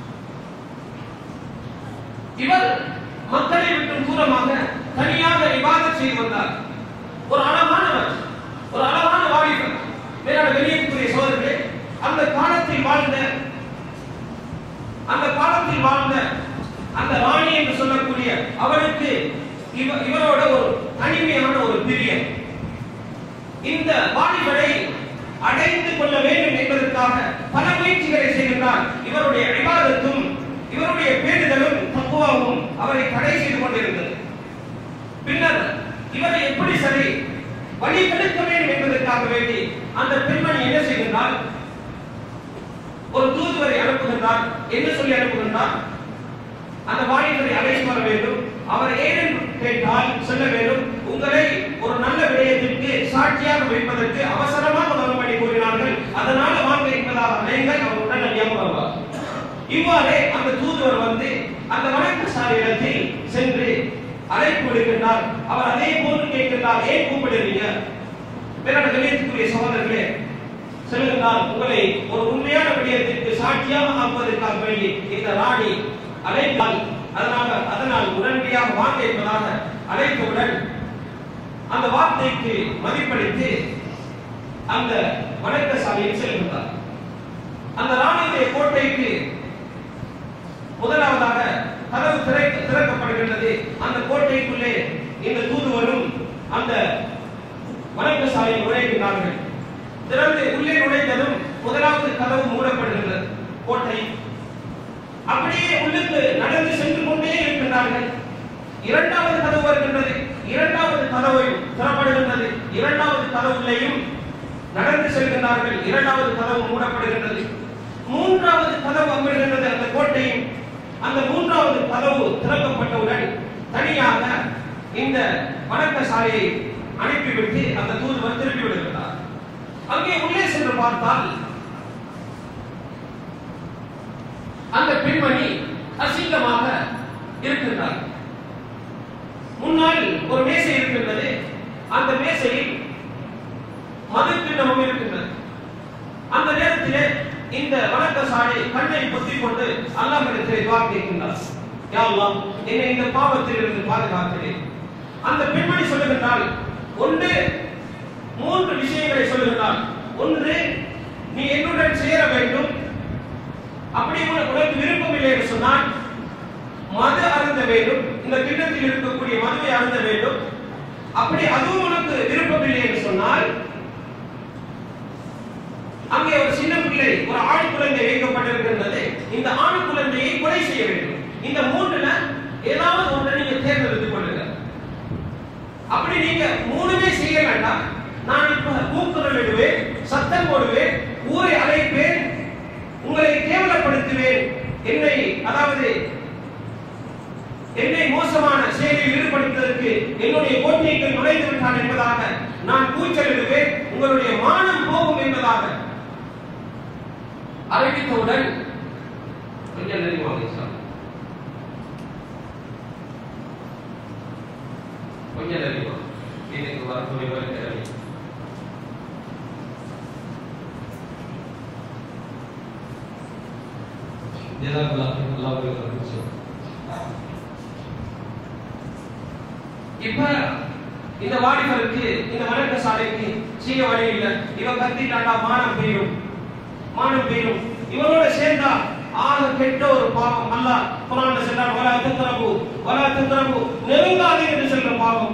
இவர் மக்களை விட்டு தூரமாக தனியாக இபாதத் செய்து வந்தார் ஒரு அழகானவர் ஒரு அழகான வாலிபர் மேலான வெளியேற்றக்கூடிய சோதர்களே அந்த காலத்தில் வாழ்ந்த அந்த காலத்தில் வாழ்ந்த அந்த ராணி என்று சொல்லக்கூடிய அவருக்கு இவ இவரோட ஒரு தனிமையான ஒரு பிரியம் இந்த வாலிபரை அடைந்து கொள்ள வேண்டும் என்பதற்காக பல முயற்சிகளை செய்கின்றார் இவருடைய விவாதத்தும் இவருடைய பேணுதலும் தக்குவாவும் அவரை தடை செய்து கொண்டிருந்தது பின்னர் இவரை எப்படி சரி வழி கெடுக்க வேண்டும் என்பதற்காக வேண்டி அந்த பெண்மணி என்ன செய்கின்றார் ஒரு தூதுவரை அனுப்புகின்றார் என்ன சொல்லி அனுப்புகின்றார் அந்த வாலிபரை அழைத்து வர வேண்டும் அவர் ஏனென்று கேட்டால் சொல்ல வேண்டும் உங்களை ஒரு நல்ல விடயத்திற்கு சாட்சியாக வைப்பதற்கு அவசரமாக வரும்படி கூறினார்கள் அதனால வாங்க என்பதாக அழைங்கள் அவர் உடனடியாக வருவார் இவ்வாறே அந்த தூதுவர் வந்து அந்த வணக்கசாலையிடத்தில் சென்று அழைப்பு விடுக்கின்றார் அவர் அதே போன்று கேட்கின்றார் ஏன் கூப்பிடுறீங்க பிறகு கணியத்துக்குரிய சகோதரர்களே செல்கின்றார் உங்களை ஒரு உண்மையான விடயத்திற்கு சாட்சியாக ஆக்குவதற்காக வேண்டி இந்த ராணி அழைத்தால் அதனால அதனால் உடனடியாக வாங்க என்பதாக அழைத்தவுடன் அந்த வார்த்தைக்கு மதிப்பளித்து அந்த வணக்க சாலையில் செல்கின்றார் அந்த ராணியுடைய கோட்டைக்கு முதலாவதாக கதவு திறக்க திறக்கப்படுகின்றது அந்த கோட்டைக்குள்ளே இந்த தூதுவரும் அந்த வணக்க சாலையில் நுழைகின்றார்கள் திறந்து உள்ளே நுழைந்ததும் முதலாவது கதவு மூடப்படுகின்றது கோட்டை அப்படியே உள்ளுக்கு நடந்து சென்று கொண்டே இருக்கின்றார்கள் இரண்டாவது கதவு வருகின்றது இரண்டாவது கதவு திறப்படுகின்றது இரண்டாவது கதவுலையும் நடந்து செல்கின்றார்கள் இரண்டாவது கதவு மூடப்படுகின்றது மூன்றாவது கதவு அமர்கின்றது அந்த கோட்டையும் அந்த மூன்றாவது கதவு திறக்கப்பட்டவுடன் தனியாக இந்த வணக்க சாலையை அனுப்பிவிட்டு அந்த தூதுவர் திரும்பி விடுகிறார் அங்கே உள்ளே சென்று பார்த்தால் அந்த பெண்மணி அசிங்கமாக இருக்கின்றார் முன்னால் ஒரு மேசை இருக்கின்றது அந்த மேசையில் மதுக்கிண்ணமும் இருக்கின்றது அந்த நேரத்திலே இந்த வணக்க சாலை கண்ணை பொத்திக் கொண்டு அல்லாஹ்விடத்திலே துவா கேட்கின்றார் யா அல்லாஹ் என்னை இந்த பாவத்தில் இருந்து பாதுகாக்கிறேன் அந்த பெண்மணி சொல்லுகின்றாள் ஒன்று மூன்று விஷயங்களை சொல்லுகின்றாள் ஒன்று நீ என்னுடன் சேர வேண்டும் அப்படி உனக்கு உனக்கு விருப்பம் இல்லை என்று சொன்னால் மது அருந்த வேண்டும் இந்த கிண்ணத்தில் இருக்கக்கூடிய மதுவை அருந்த வேண்டும் அப்படி அதுவும் உனக்கு விருப்பம் இல்லை என்று சொன்னால் அங்கே ஒரு சின்ன பிள்ளை ஒரு ஆண் குழந்தை வைக்கப்பட்டிருக்கின்றது இந்த ஆண் குழந்தையை கொலை செய்ய வேண்டும் இந்த மூன்றுல ஏதாவது ஒன்றை நீங்க தேர்ந்தெடுத்துக் கொள்ளுங்க அப்படி நீங்க மூணுமே செய்ய வேண்டாம் நான் இப்ப கூக்குரலிடுவேன் சத்தம் போடுவேன் ஊரை அழைப்பேன் உங்களை கேவலப்படுத்துவேன் என்னை அதாவது என்னை மோசமான செயலில் ஈடுபடுத்துவதற்கு என்னுடைய கோட்டைக்கு நுழைந்து விட்டான் என்பதாக நான் கூச்சலிடுவேன் உங்களுடைய மானம் போகும் என்பதாக அறிவித்தவுடன் கொஞ்சம் நெருங்குவாங்க சார் கொஞ்சம் நெருங்குவாங்க இதுக்கு வரக்கூடிய வருகிறது ஜெசாக்குல்லாஹ் அல்லாஹ் உங்களுக்கு இப்ப இந்த வாலிபருக்கு இந்த வணக்க சாலைக்கு செய்ய வழி இல்லை இவன் கத்திட்டாண்டா மானம் பெய்யும் மானம் பெய்யும் இவனோட சேர்ந்தா ஆக கெட்ட ஒரு பாவம் அல்லாஹ் குரான்ல சொன்னார் வலா தக்ரபு வலா தக்ரபு நெருங்காதே என்று சொல்ற பாவம்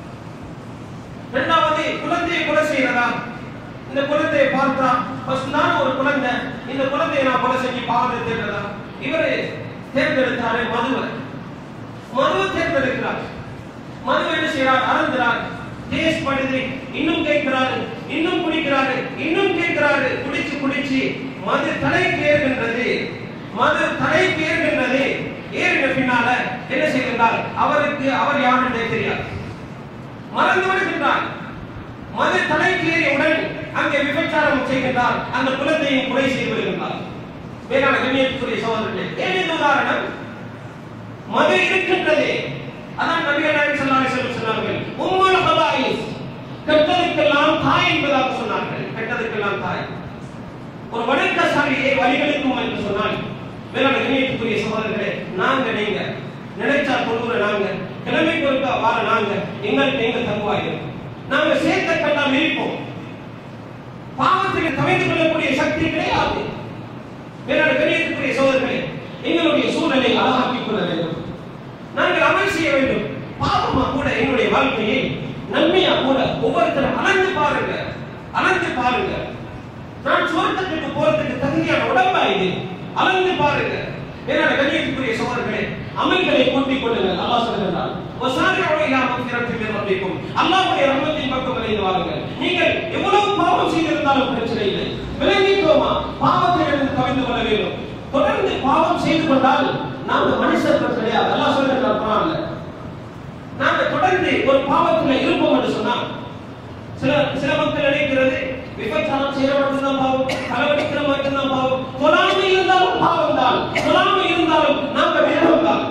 இரண்டாவது குழந்தையை கொலை செய்யறதா இந்த குழந்தையை பார்த்தா ஃபர்ஸ்ட் நான் ஒரு குழந்தை இந்த குழந்தையை நான் கொலை செஞ்சு பாவத்தை தேடுறதா இவரு தேர்ந்தெடுத்தாரு மதுவை மதுவை தேர்ந்தெடுக்கிறார் மது என்ன செய்யறார் அருந்துறார் டேஸ்ட் பண்ணுது இன்னும் கேட்கிறாரு இன்னும் குடிக்கிறாரு இன்னும் கேட்கிறாரு குடிச்சு குடிச்சு மது தலைக்கு ஏறுகின்றது மது தலைக்கு ஏறுகின்றது ஏறின பின்னால என்ன செய்கின்றார் அவருக்கு அவர் யாருன்றே தெரியாது மறந்து விடுகின்றார் மது தலைக்கு ஏறியவுடன் அங்கே விபச்சாரம் செய்கின்றார் அந்த குழந்தையை கொலை செய்து விடுகின்றார் வேளாண் கண்ணியத்துக்குரிய சகோதரர்களே ஏன் இந்த உதாரணம் மது இருக்கின்றதே அதான் நபிகள் நாயகம் ஸல்லல்லாஹு அலைஹி வஸல்லம் சொன்னார்கள் உம்முல் ஹபாயிஸ் கெட்டதுக்கெல்லாம் தாய் என்பதாக சொன்னார்கள் கெட்டதுக்கெல்லாம் தாய் ஒரு வணக்க சாலையை வழிகளுக்கும் என்று சொன்னால் வேளாண் கண்ணியத்துக்குரிய சகோதரர்களே நாங்க நீங்க நினைச்சா தொழுகிற நாங்க கிழமைக்கு ஒருக்கா வார நாங்க எங்களுக்கு எங்க தங்குவாயிரும் நாங்க சேர்த்த கண்டால் இருப்போம் பாவத்துக்கு தவிர்த்து கொள்ளக்கூடிய சக்தி கிடையாது வேளாண் கண்ணியத்துக்குரிய சகோதரர்களே எங்களுடைய சூழலை அழகாக்கிக் கொள்ள வேண்டும் நாங்கள் அமல் செய்ய வேண்டும் பாவமா கூட என்னுடைய வாழ்க்கையை நன்மையா கூட ஒவ்வொருத்தரும் அளந்து பாருங்க அளந்து பாருங்க நான் சுவர்க்கத்துக்கு போறதுக்கு தகுதியான உடம்பா இது அளந்து பாருங்க என்னோட கண்ணியத்துக்குரிய சகோதரர்களே அமல்களை கூட்டிக் கொள்ளுங்கள் அல்லாஹ் சொல்லுகிறார் வசாரிஉ இலா மக்ஃபிரத்தின் மின் ரப்பிக்கும் அல்லாஹ்வுடைய ரஹ்மத்தின் பக்கம் விரைந்து வாருங்கள் நீங்கள் எவ்வளவு பாவம் செய்திருந்தாலும் பிரச்சனை இல்லை விளங்கிக்கோமா பாவத்திலிருந்து தவிர்த்து கொள்ள வேண்டும் தொடர்ந்து பாவம் செய்து கொண்டால் நாம மனுஷர்கள் கிடையாது அல்லாஹ் சொல்லுகிறார் குர்ஆன்ல நாம தொடர்ந்து ஒரு பாவத்துல இருப்போம் என்று சொன்னா சில சில மக்கள் நினைக்கிறது விபச்சாரம் செய்ய மட்டும்தான் பாவம் கலவடிக்கிற மட்டும்தான் பாவம் தொழாமை இருந்தாலும் பாவம் தான் தொழாமை இருந்தாலும் நாம வேகம் தான்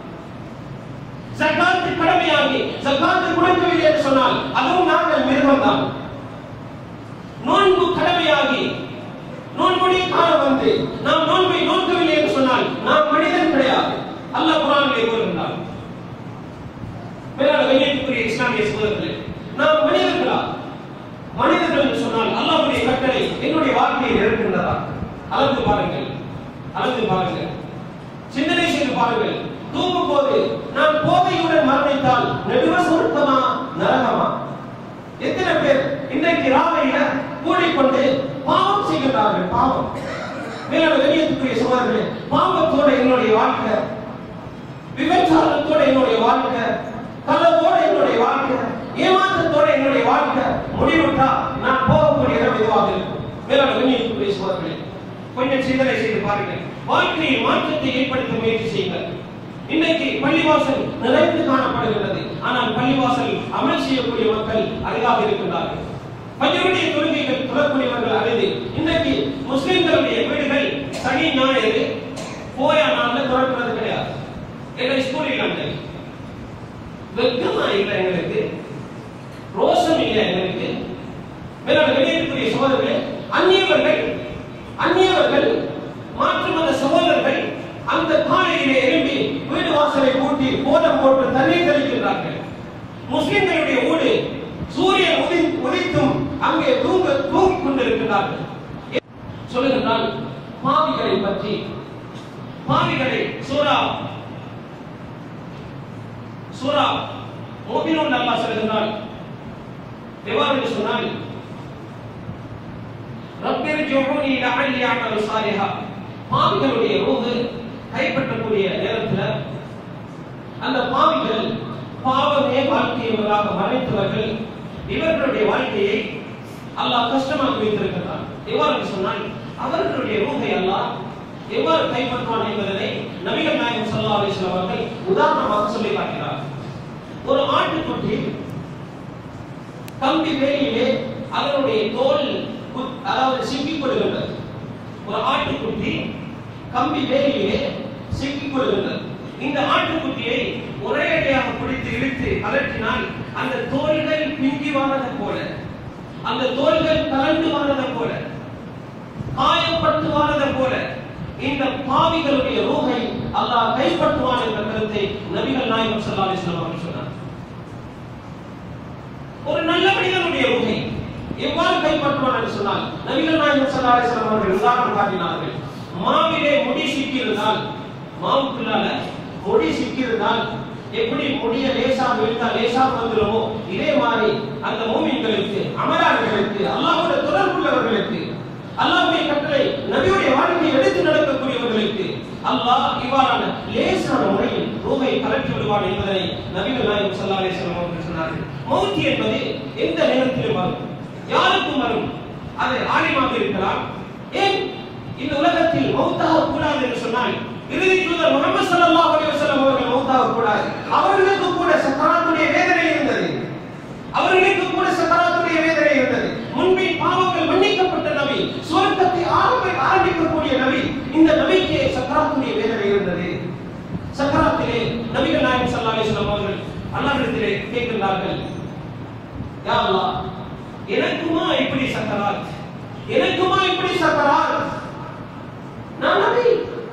ஜக்காத்து கடமையாகி ஜக்காத்து கொடுக்கவில்லை என்று சொன்னால் அதுவும் நாங்கள் மிருகம் தான் நோன்பு கடமையாகி நோன்புடைய காலம் வந்து நாம் நோன்பை நோக்கவில்லை என்று சொன்னால் நாம் மனிதன் கிடையாது அல்லாஹ் குரானிலே கூறுகின்றார் மேலான கண்ணியத்துக்குரிய இஸ்லாமிய சகோதரர்களே நாம் மனிதர்களா மனிதர்கள் என்று சொன்னால் அல்லாஹ் அளந்து பாருங்கள் அளந்து பாருங்கள் சிந்தனை செய்து பாருங்கள் தூங்கும் போது நான் போதையுடன் மரணித்தால் நெடுவ சுருக்கமா நரகமா எத்தனை பேர் இன்றைக்கு ராவையில கூடிக்கொண்டு பாவம் செய்கிறார்கள் பாவம் மேலான வெளியத்துக்குரிய சோதர்களே பாவத்தோட என்னுடைய வாழ்க்கை விபச்சாரத்தோட என்னுடைய வாழ்க்கை கள்ளத்தோட என்னுடைய வாழ்க்கை ஏமாற்றத்தோட என்னுடைய வாழ்க்கை முடிவுட்டா நான் போகக்கூடிய இடம் இதுவாக இருக்கும் மேலான வெளியத்துக்குரிய சோதர்களே கொஞ்சம் சிந்தனை செய்து பாருங்கள் வாழ்க்கையில் மாற்றத்தை ஏற்படுத்த முயற்சி செய்யுங்கள் இன்னைக்கு பள்ளிவாசல் நிறைந்து காணப்படுகிறது ஆனால் பள்ளிவாசல் அமல் செய்யக்கூடிய மக்கள் அரிதாக இருக்கின்றார்கள் பஞ்சருடைய தொழுகைகள் தொடரக்கூடியவர்கள் அரிது இன்னைக்கு முஸ்லிம்களுடைய வீடுகள் சனி ஞாயிறு போயா நாள்ல திறக்கிறது கிடையாது எங்க ஸ்கூலில் அந்த வெக்கமா இல்லை எங்களுக்கு ரோஷம் இல்லை எங்களுக்கு மேலான வெளியேற்றக்கூடிய சோதர்களே அந்நியவர்கள் அந்நியவர்கள் மாற்று மத சகோதரர்கள் அந்த காலையிலே எழும்பி வீடு வாசலை கூட்டி கோலம் போட்டு தண்ணீர் தெளிக்கின்றார்கள் முஸ்லிம்களுடைய ஊடு சூரியன் உதி உதித்தும் அங்கே தூங்க தூங்கிக் கொண்டிருக்கிறார்கள் சொல்லுகின்றால் பாவிகளை பற்றி பாவிகளை சூரா சூரா மோபினோன் அல்லாஹ் சொல்லுகின்றான் எவ்வாறு என்று சொன்னால் ரப்பிர் ஜுஹூனி லஅல்லி அமல் சாலிஹா பாவிகளுடைய ரூஹு கைப்பற்றக்கூடிய நேரத்துல அந்த பாவிகள் பாவமே வாழ்க்கையவர்களாக மறைத்தவர்கள் இவர்களுடைய வாழ்க்கையை அல்லாஹ் கஷ்டமாக்கி வைத்திருக்கிறான் எவ்வாறு என்று சொன்னால் அவர்களுடைய ரூஹை அல்லாஹ் எவ்வாறு கைப்பற்றுவான் என்பதனை நபிகள் நாயகம் ஸல்லல்லாஹு அலைஹி வஸல்லம் அவர்கள் உதாரணமாக சொல்லி காட்டினார் ஒரு ஆட்டுக்குட்டி கம்பி வேலியிலே அதனுடைய தோல் கு- அதாவது சிக்கிக் கொள்கின்றது ஒரு ஆட்டுக்குட்டி கம்பி வேலியிலே சிக்கிக் கொள்கின்றது இந்த ஆட்டுக்குட்டியை ஒரே அடியாக பிடித்து இழுத்து அலற்றினால் அந்த தோள்கள் பிங்கி வாரது போல அந்த தோள்கள் கலந்து வாரது போல காயப்பட்டு வாரது போல இந்த பாவிகளுடைய ரூஹை அல்லாஹ் கைப்பற்றுவான் என்ற கருத்தை நபிகள் நாயகம் ஸல்லல்லாஹு அலைஹி வஸல்லம் அவர்கள் சொன்னார் ஒரு நல்ல மனிதனுடைய ரூஹை எவ்வாறு கைப்பற்றுவான் என்று சொன்னால் நபிகள் நாயகம் ஸல்லல்லாஹு அலைஹி வஸல்லம் அவர்கள் உதாரணம் காட்டினார்கள் மாவிலே முடி சிக்கியிருந்தால் மாவுக்குள்ளால முடி சிக்கியிருந்தால் எப்படி முடிய லேசாக விழுந்தால் லேசாக வந்துடுமோ இதே மாதிரி அந்த மூமின்களுக்கு அமரார்களுக்கு அல்லாஹ்வோட தொடர்புள்ளவர்களுக்கு அல்லாஹ்வுடைய கட்டளை நபியுடைய வாழ்க்கையை எடுத்து நடக்கக்கூடியவர்களுக்கு அல்லாஹ் இவ்வாறான லேசான முறையில் ரூஹை கலற்றி விடுவான் என்பதனை நபிகள் நாயகம் ஸல்லல்லாஹு அலைஹி வஸல்லம் அவர்கள் சொன்னார்கள் மௌத் என்பது எந்த நேரத்திலும் வரும் யாருக்கும் வரும் அது ஆலிமாக இருக்கலாம் ஏன் இந்த உலகத்தில் மௌத்தாக கூடாது என்று சொன்னால் இறுதி தூதர் முகமது ஸல்லல்லாஹு அலைஹி வஸல்லம் அவர்கள் மௌத்தாக கூடாது அவர்களுக்கு கூட சக்கராத்துடைய வேதனை இருந்தது அவர்களுக்கு கூட சக்கராத்துடைய வேதனை இருந்தது முன்பின் பாவங்கள் மன்னிக்கப்பட்ட நபி சுவர்க்கத்தை ஆரம்ப ஆரம்பிக்கக்கூடிய நபி இந்த நபிக்கு சக்கராத்துடைய வேதனை இருந்தது சக்கராத்திலே நபிகள் நாயகம் ஸல்லல்லாஹு அலைஹி வஸல்லம் அவர்கள் அல்லாஹ்விடத்திலே கேட்கின்றார்கள் யா அல்லாஹ் எனக்குமா இப்படி சக்கராத் எனக்குமா இப்படி சக்கராத் நான் நபி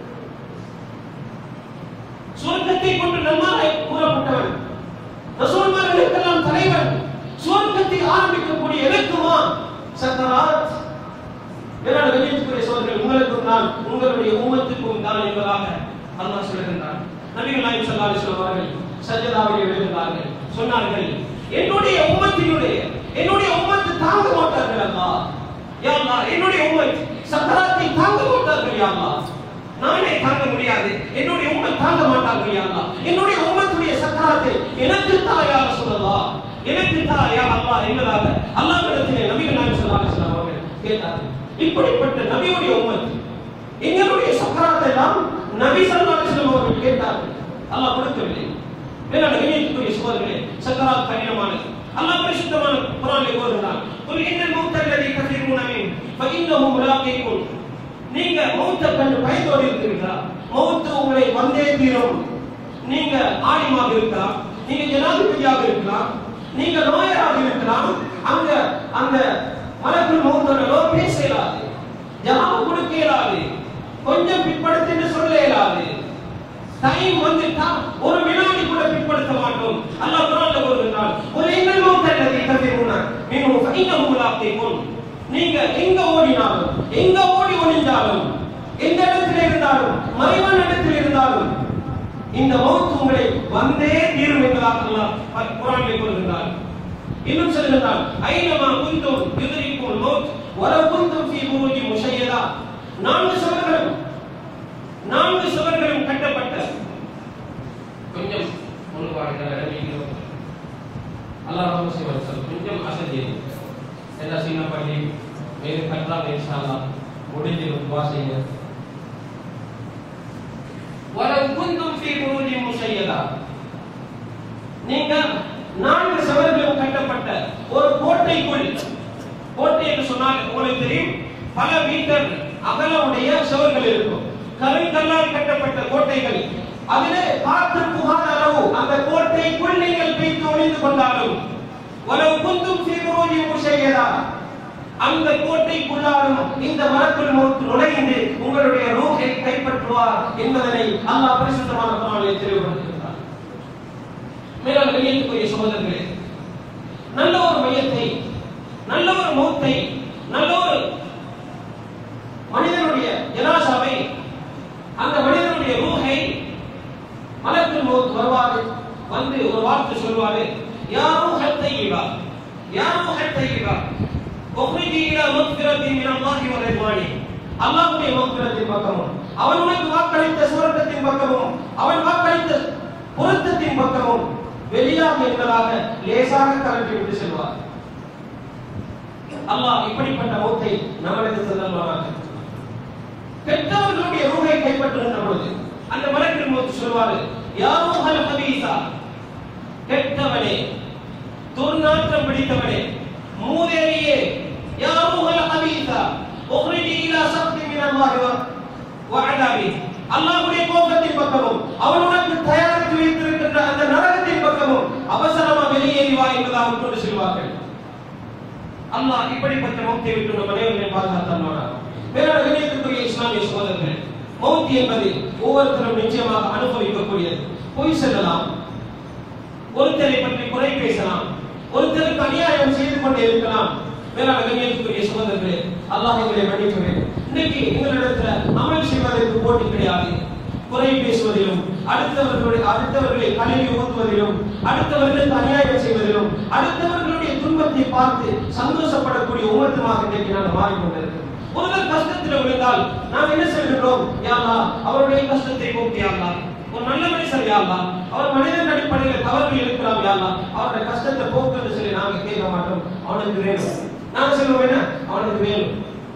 சுவர்க்கத்தை கொண்டு நன்மாரை கூறப்பட்டவன் ரசூல்மார்களுக்கெல்லாம் தலைவன் சுவர்க்கத்தை ஆரம்பிக்கக்கூடிய எனக்குமா சக்கராத் வேளாண் வெளியேற்றக்கூடிய சோதர்கள் உங்களுக்கும் தான் உங்களுடைய உம்மத்துக்கும் தான் என்பதாக அல்லாஹ் சொல்லுகின்றான் நபிகள் நாயகம் ஸல்லல்லாஹு அலைஹி வஸல்லம் அவர்கள் சஜ்ஜதாவிலே விழுந்தார்கள் சொன்னார்கள் என்னுடைய உம்மத்தினுடைய என்னுடைய உம்மத்து தாங்க மாட்டார்கள் அல்லாஹ் யா அல்லாஹ் என்னுடைய உம்மத் சக்கராத்தை தாங்க மாட்டார்கள் யா அல்லாஹ் நானே தாங்க முடியாது என்னுடைய உம்மத் தாங்க மாட்டார்கள் யா அல்லாஹ் என்னுடைய உம்மத்துடைய சக்கராத்தை எனக்கு தாயா சொல்லலாம் எனக்கு தாயா அல்லாஹ் என்பதாக அல்லாஹ்விடத்திலே நபிகள் நாயகம் ஸல்லல்லாஹு அலைஹி வஸல்லம் அவர்கள் கேட்டார்கள் இப்படிப்பட்ட நபியுடைய உம்மத் எங்களுடைய சக்கராத்தை எல்லாம் நபி ஸல்லல்லாஹு அலைஹி வஸல்லம் அவர்கள் கேட்டார்கள் அல்லாஹ் கொடுக்கவில்லை வேளாண் கண்ணியத்துக்குரிய சோதர்களே சக்கராத் கடினமானது அல்லாஹ் பரிசுத்தமான குர்ஆனிலே கூறுகிறான் குல் இன்னல் மௌத்த அல்லதி தஃபிரூன மின் ஃபஇன்னஹு முலாகீக்கும் நீங்க மௌத்தை கண்டு பயந்தோடி இருக்கிறீர்களா மௌத்து உங்களை வந்தே தீரும் நீங்க ஆலிமாக இருக்கலாம் நீங்க ஜனாதிபதியாக இருக்கலாம் நீங்க நோயராக இருக்கலாம் அங்க அந்த மலக்குள் மௌத்தனோ பேச இயலாது ஜவாபு கொடுக்க இயலாது கொஞ்சம் பிற்படுத்தின்னு சொல்ல இயலாது டைம் வந்துட்டா ஒரு வினாடி கூட பிற்படுத்த மாட்டோம் அல்லாஹ் குர்ஆன்ல கூறுகிறான் ஒரு இன்னல் மௌத்த அல்லதி தஃபிரூன மின்ஹு ஃபஇன்னஹு முலாகீக்கும் நீங்க எங்க ஓடினாலும் எங்க ஓடி ஒளிந்தாலும் எந்த இடத்தில் இருந்தாலும் மறைவான இடத்தில் இருந்தாலும் இந்த மௌத் உங்களை வந்தே தீரும் என்பதாக அல்லாஹ் குரானில் கூறுகிறார் இன்னும் சொல்லுகிறார் ஐனமா குந்தும் யுதரிக்கும் மௌத் வலவ் குந்தும் ஃபீ புரூஜி முஷையதா நான்கு சுவர்களும் நான்கு சுவர்களும் கட்டப்பட்ட கொஞ்சம் முன்பாடுகள் அறிவிக்கிறோம் அல்லாஹ் ரொம்ப செய்வார் சார் கொஞ்சம் அசதி என்ன சின்ன பள்ளி வேறு கட்டலாம் இன்ஷால்லா முடிஞ்சிடும் துவா செய்யுங்க வலவ் குந்தும் ஃபீ புரூஜி முஷையதா நீங்க நான்கு சுவர்களும் கட்டப்பட்ட ஒரு கோட்டைக்குள் கோட்டை என்று சொன்னால் உங்களுக்கு தெரியும் பல மீட்டர் அகலமுடைய சுவர்கள் இருக்கும் கருங்கல்லால் கட்டப்பட்ட கோட்டைகள் அதிலே காற்று புகாத அளவு அந்த கோட்டைக்குள் நீங்கள் வைத்து ஒளிந்து கொண்டாலும் வலவு குந்தும் சீரோஜி முஷையதா அந்த கோட்டைக்குள்ளாலும் இந்த மரக்குள் மௌத் நுழைந்து உங்களுடைய ரூஹை கைப்பற்றுவார் என்பதனை அல்லாஹ் பரிசுத்தமான குர்ஆனிலே தெளிவுபடுத்துகிறார் மேலும் வெளியேற்றக்கூடிய சகோதரர்களே நல்ல ஒரு மையத்தை நல்ல ஒரு மௌத்தை நல்ல ஒரு மனிதனுடைய ஜனாசாவை அந்த மனிதனுடைய ரூஹை மலக்குள் மௌத் வருவாரு வந்து ஒரு வார்த்தை சொல்வாரு யா ரூஹத் தய்யிபா யா ரூஹத் தய்யிபா உக்ரிஜி இலா மக்ஃபிரத்தின் மின் அல்லாஹி வ ரிضوانி அல்லாஹ்வுடைய மக்ஃபிரத்தின் பக்கமும் அவன் உனக்கு வாக்களித்த சுவர்க்கத்தின் பக்கமும் அவன் வாக்களித்த பொருத்தத்தின் பக்கமும் வெளியாக என்பதாக லேசாக கலட்டி விட்டு செல்வார் அல்லாஹ் இப்படிப்பட்ட மௌத்தை நம்மளுக்கு தந்தல்வானாக பெற்றவர்களுடைய ரூகை கைப்பற்றுகின்ற பொழுது அந்த மலக்கின் மௌத்து சொல்வாரு யாரோ ஹல் ஹபீசா கெட்டவனே துர்நாற்றம் பிடித்தவனே மூதேவியே யாரோ ஹல் ஹபீசா உக்ரிஜி இலா சக்தி மின் அல்லாஹி வ வஅதாபி அல்லாஹ்வுடைய கோபத்தின் பக்கமும் அவன் உனக்கு தயாரித்து வைத்திருக்கின்ற அந்த நரகத்தின் பக்கமும் அவசரமா வெளியேறி வா என்பதாக கொண்டு செல்வார்கள் அல்லாஹ் இப்படிப்பட்ட மௌத்தை விட்டு நம் அனைவரையும் பாதுகாத்தான் வேறான கணியத்துக்குரிய இஸ்லாமிய சகோதரர்கள் மௌத் என்பது ஒவ்வொருத்தரும் நிச்சயமாக அனுபவிக்கக்கூடியது பொய் சொல்லலாம் ஒருத்தரை பற்றி குறை பேசலாம் ஒருத்தருக்கு அநியாயம் செய்து கொண்டே இருக்கலாம் வேறான கண்ணியத்துக்குரிய சகோதரர்களே அல்லாஹ் எங்களை மன்னிக்க வேண்டும் இன்னைக்கு எங்களிடத்துல அமல் செய்வதற்கு போட்டி கிடையாது குறை பேசுவதிலும் அடுத்தவர்களுடைய அடுத்தவர்களை கழுவி ஊத்துவதிலும் அடுத்தவர்களுக்கு அநியாயம் செய்வதிலும் அடுத்தவர்களுடைய துன்பத்தை பார்த்து சந்தோஷப்படக்கூடிய உமத்துமாக இன்றைக்கு நாங்கள் மாறிக்கொண்டிருக்கிறோம் ஒருவர் கஷ்டத்தில் விழுந்தால் நாம் என்ன செய்கின்றோம் யாரா அவருடைய கஷ்டத்தை போக்கு யாரா ஒரு நல்ல மனுஷர் யாரா அவர் மனிதன் அடிப்படையில் தவறுகள் இருக்கலாம் யாரா அவருடைய கஷ்டத்தை போக்குன்னு சொல்லி நாங்க கேட்க மாட்டோம் அவனுக்கு வேணும் நாங்க சொல்லுவோம் என்ன அவனுக்கு வேணும்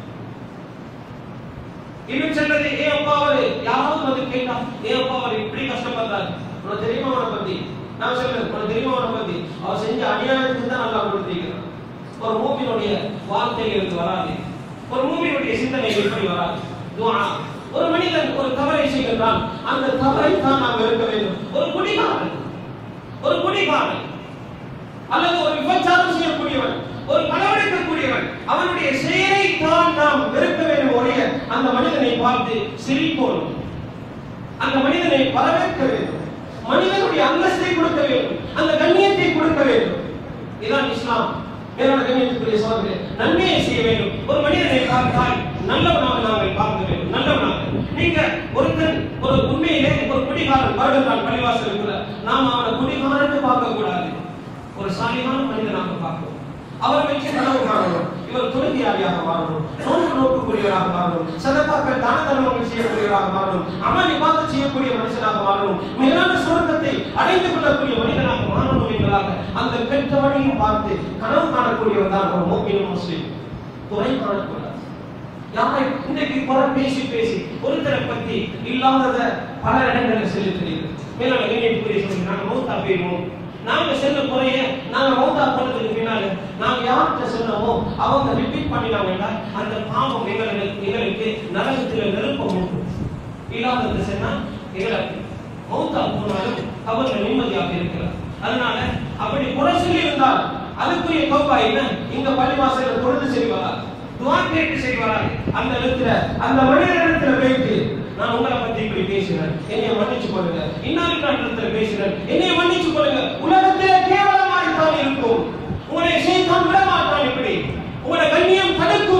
இன்னும் சொல்றது ஏ அப்பா அவரு யாராவது வந்து கேட்டா ஏ அப்பா அவர் இப்படி கஷ்டப்படுறாரு உனக்கு தெரியுமா அவனை பத்தி நான் சொல்றேன் உனக்கு தெரியுமா அவனை பத்தி அவர் செஞ்ச அநியாயத்துக்கு தான் நல்லா கொடுத்திருக்கிறான் ஒரு மூமியினுடைய வார்த்தைகளுக்கு வராது ஒரு மூமியினுடைய சிந்தனை எப்படி வராது துஆ ஒரு மனிதன் ஒரு தவறை செய்கின்றான் அந்த தவறை தான் நாம் வெறுக்க வேண்டும் ஒரு குடிகாரன் ஒரு குடிகாரன் அல்லது ஒரு விபச்சாரம் செய்யக்கூடியவன் ஒரு களவெடுக்கக்கூடியவன் அவனுடைய செயலை தான் நாம் வெறுக்க வேண்டும் ஒழிய அந்த மனிதனை பார்த்து சிரிப்போம் அந்த மனிதனை வரவேற்க வேண்டும் மனிதனுடைய அந்தஸ்தை கொடுக்க வேண்டும் அந்த கண்ணியத்தை கொடுக்க வேண்டும் இதுதான் இஸ்லாம் மேலான கண்ணியத்துக்குரிய சோதனை நன்மையை செய்ய வேண்டும் ஒரு மனிதனை பார்த்தால் நல்லவனாக நாங்கள் பார்க்க வேண்டும் நல்லவனாக நீங்க ஒருத்தன் ஒரு உண்மையிலே ஒரு குடிகாரன் வருகின்றான் பள்ளிவாசலுக்குள்ள நாம் அவனை குடிகாரன்னு பார்க்க கூடாது ஒரு சாலியான மனிதனாக பார்க்கணும் அவர் வச்சு கனவு காணணும் இவர் தொழுகையாளியாக மாறணும் நோன்பு நோக்கக்கூடியவராக மாறணும் சதப்பாக்கள் தான தர்மங்கள் செய்யக்கூடியவராக மாறணும் அமல் இபாதத் செய்யக்கூடிய மனுஷனாக மாறணும் மேலான சுரங்கத்தை அடைந்து கொள்ளக்கூடிய மனிதனாக மாறணும் என்பதாக அந்த பெற்றவனையும் பார்த்து கனவு காணக்கூடியவர் தான் ஒரு மோக்கினும் முஸ்லீம் குறை காணக்கூடாது யாரை இன்றைக்கு குறை பேசி பேசி ஒருத்தரை பத்தி இல்லாதத பல இடங்களில் சொல்லி தெரியுது மேலான கண்ணியத்துக்குரிய சொல்லி நாங்கள் மௌத்தா போயிருவோம் நாங்க செல்ல குறைய நாங்க மௌத்தா போனதுக்கு பின்னால நாங்க யார்கிட்ட சொன்னோமோ அவங்க ரிப்பீட் பண்ணினாங்கன்னா அந்த பாவம் எங்களுக்கு எங்களுக்கு நரகத்துல நெருப்பம் உண்டு இல்லாதது சொன்னா எங்களுக்கு மௌத்தா போனாலும் கபர்ல நிம்மதியாக இருக்கிறார் அதனால அப்படி குறை சொல்லி இருந்தால் அதுக்குரிய கோப்பா என்ன இங்க பள்ளிவாசல தொழுது செய்வாரா துவா கேட்டு செய்வாரா அந்த இடத்துல அந்த மனிதனிடத்துல போயிட்டு நான் உங்களை பத்தி இப்படி பேசினேன் என்னைய மன்னிச்சு கொள்ளுங்க இன்னொரு இடத்துல பேசினேன் என்னைய மன்னிச்சு கொள்ளுங்க உலகத்திலே கேவலமாய் தான் இருக்கும் உங்களை செய்தான் விட மாட்டான் இப்படி உங்களை கண்ணியம் தடுக்கும்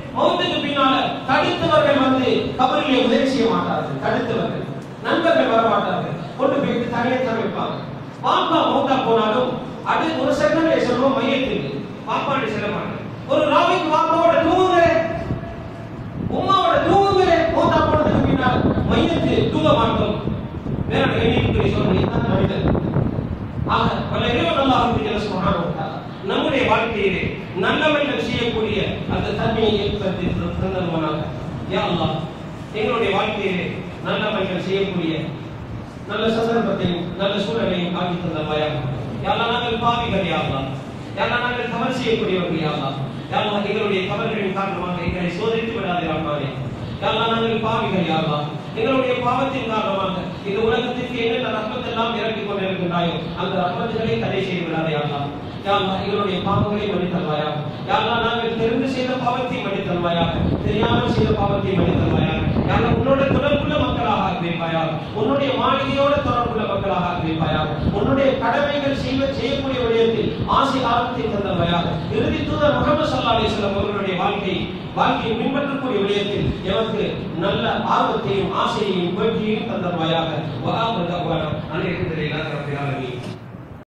மௌத்துக்கு பின்னால தடுத்தவர்கள் வந்து கபரிலே உதவி செய்ய மாட்டார்கள் தடுத்தவர்கள் நண்பர்கள் வர மாட்டார்கள் கொண்டு போயிட்டு தனியத்தான் வைப்பாங்க பாப்பா மௌத்தா போனாலும் அது ஒரு செகண்ட்ல சொல்லுவோம் மையத்துக்கு பாப்பாண்டு செல்ல மாட்டேன் ஒரு ராவிக்கு பாப்பாவோட தூங்குகிறேன் உமாவோட தூங்குகிறேன் மௌத்தா போனதுக்கு பின்னால் மையத்து தூங்க மாட்டோம் வேற எண்ணிக்கை சொல்றேன் இதுதான் மனிதன் ஆக பல இறைவன் அல்லாஹ் ஜல்ல சுப்ஹானஹு வ தஆலா நம்முடைய வாழ்க்கையிலே நல்லவர்கள் செய்யக்கூடிய அந்த தன்மையை ஏற்படுத்தி தந்தருவானாக யா அல்லாஹ் எங்களுடைய வாழ்க்கையிலே நல்லவர்கள் செய்யக்கூடிய நல்ல சந்தர்ப்பத்தையும் நல்ல சூழலையும் ஆக்கி தந்தவாயாக யா அல்லாஹ் நாங்கள் பாவிகள் யா அல்லாஹ் யா அல்லாஹ் நாங்கள் தவறு செய்யக்கூடியவர்கள் யா அல்லாஹ் யா அல்லாஹ் எங்களுடைய தவறுகளின் காரணமாக எங்களை சோதித்து விடாதே ரஹ்மானே யா அல்லாஹ் நாங்கள் பாவிகள் யா அல்லாஹ் எங்களுடைய பாவத்தின் காரணமாக இந்த உலகத்திற்கு என்னென்ன ரஹ்மத் எல்லாம் இறக்கி கொண்டிருக்கின்றாயோ அந்த ரஹ்மத்துகளை தடை செய்து விடாதே அல்லாஹ் யா அல்லாஹ் எங்களுடைய பாவங்களை மன்னித்தல்வாயாக யா அல்லாஹ் நாங்கள் தெரிந்து செய்த பாவத்தை மன்னித்தல்வாயாக தெரியாமல் செய்த பாவத்தை மன்னித்தல்வாயாக யா அல்லாஹ் உன்னோட தொடர்புள்ள மக்களாக ஆக்கிவைப்பாயாக உன்னுடைய மாளிகையோட தொடர்புள்ள மக்களாக ஆக்கிவைப்பாயாக உன்னுடைய கடமைகள் செய்வ செய்யக்கூடிய விடயத்தில் ஆசை ஆர்வத்தை தந்தல்வாயாக இறுதி தூதர் முகமது சல்லா அலிஸ்லாம் அவர்களுடைய வாழ்க்கை வாழ்க்கையை பின்பற்றக்கூடிய விடயத்தில் எமக்கு நல்ல ஆர்வத்தையும் ஆசையையும் வேட்கையையும் தந்தல்வாயாக வஆ அன்றைய ரப்பில் ஆலமீன்